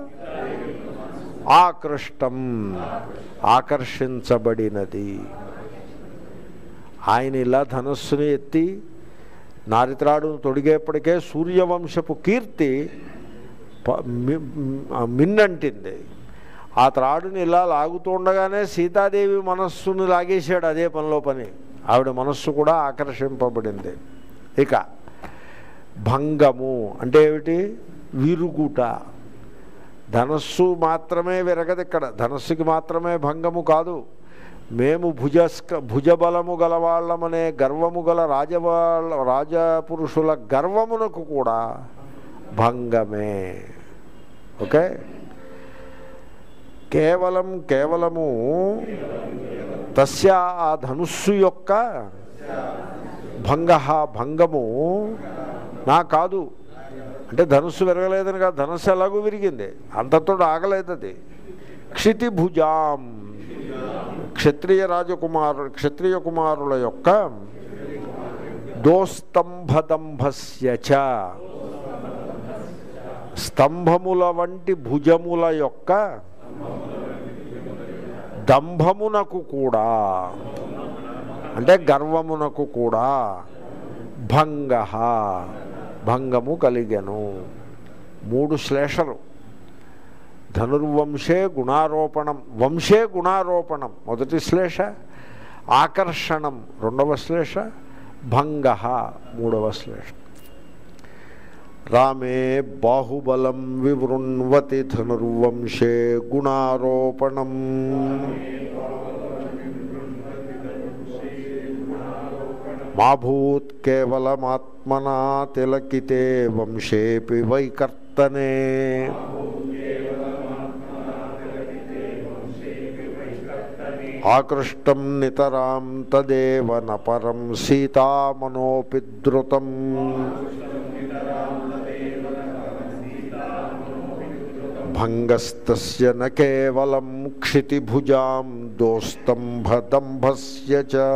ఆకృష్టం ఆకర్షించబడినది ఆయన ఇలా ధనస్సుని ఎత్తి నారిత్రాడును తొడిగేప్పటికే సూర్యవంశపు కీర్తి ప- మి- మ్- మిన్నంటింది ఆ త్రాడుని ఇలా లాగుతుండగానే సీతాదేవి మనస్సును లాగేశాడు అదే పనిలో పని ఆవిడ మనస్సు కూడా ఆకర్షింపబడింది ఇక భంగము అంటే ఏమిటి విరుగుట ధనస్సు మాత్రమే విరగదు ఇక్కడ ధనస్సుకి మాత్రమే భంగము కాదు మేము భుజస్క భుజబలము గలవాళ్ళమనే గర్వము గల రాజవాళ్ళ రాజపురుషుల గర్వమునకు కూడా భంగమే ఓకే కేవలం కేవలము తస్య ఆ ధనుస్సు యొక్క భంగ భంగము నా కాదు అంటే ధనుస్సు విరగలేదని కాదు ధనుస్సు ఎలాగో విరిగింది అంతతో ఆగలేదు అది క్షితిభుజాం క్షత్రియ రాజకుమారు క్షత్రియ కుమారుల యొక్క దోస్తంభదంభస్య చ స్తంభముల వంటి భుజముల యొక్క దంభమునకు కూడా అంటే గర్వమునకు కూడా భంగ భంగము కలిగెను మూడు శ్లేషలు ధనుర్వంశే గుణారోపణం వంశే గుణారోపణం మొదటి శ్లేష ఆకర్షణం రెండవ శ్లేష భంగ మూడవ శ్లేషం రామే బాహుబలం వివృణ్వతి ధనుర్వంశే గుణారోపణం మా భూత్ కేవలమాత్మనా తిలకితే వంశేపి వైకర్తనే ఆకృష్టం నితరాం తదేవ నపరం సీతామనోపి ద్రుతం భంగస్తస్య న కేవలం క్షితిభుజాం దోస్తంభదంభస్య చ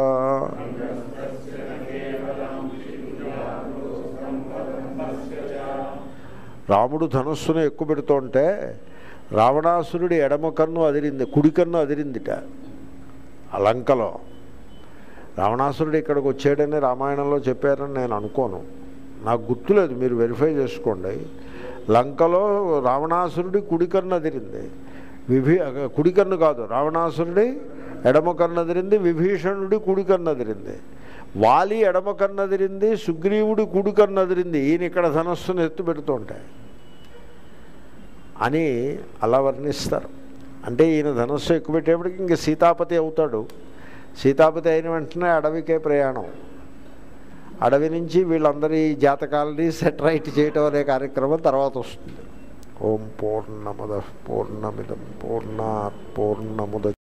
రాముడు ధనుస్సును ఎక్కువ పెడుతుంటే రావణాసురుడి ఎడమ కన్ను అదిరింది కుడి కన్ను అదిరిందిట ఆ లంకలో రావణాసురుడు ఇక్కడికి వచ్చాడని రామాయణంలో చెప్పారని నేను అనుకోను నాకు గుర్తులేదు మీరు వెరిఫై చేసుకోండి లంకలో రావణాసురుడి కుడి కన్ను అదిరింది విభీ కుడి కన్ను కాదు రావణాసురుడి ఎడమ కన్ను అదిరింది విభీషణుడి కుడి కన్ను అదిరింది వాలి ఎడమ కన్ను అదిరింది సుగ్రీవుడి కుడి కన్ను అదిరింది ఈయన ఇక్కడ ధనస్సును ఎత్తు పెడుతుంటాయి అని అలా వర్ణిస్తారు అంటే ఈయన ధనస్సు ఎక్కువ పెట్టేప్పటికి ఇంక సీతాపతి అవుతాడు సీతాపతి అయిన వెంటనే అడవికే ప్రయాణం అడవి నుంచి వీళ్ళందరి జాతకాలని సెటరైట్ చేయటం అనే కార్యక్రమం తర్వాత వస్తుంది ఓం పూర్ణమద పూర్ణమిదం పూర్ణ పూర్ణముద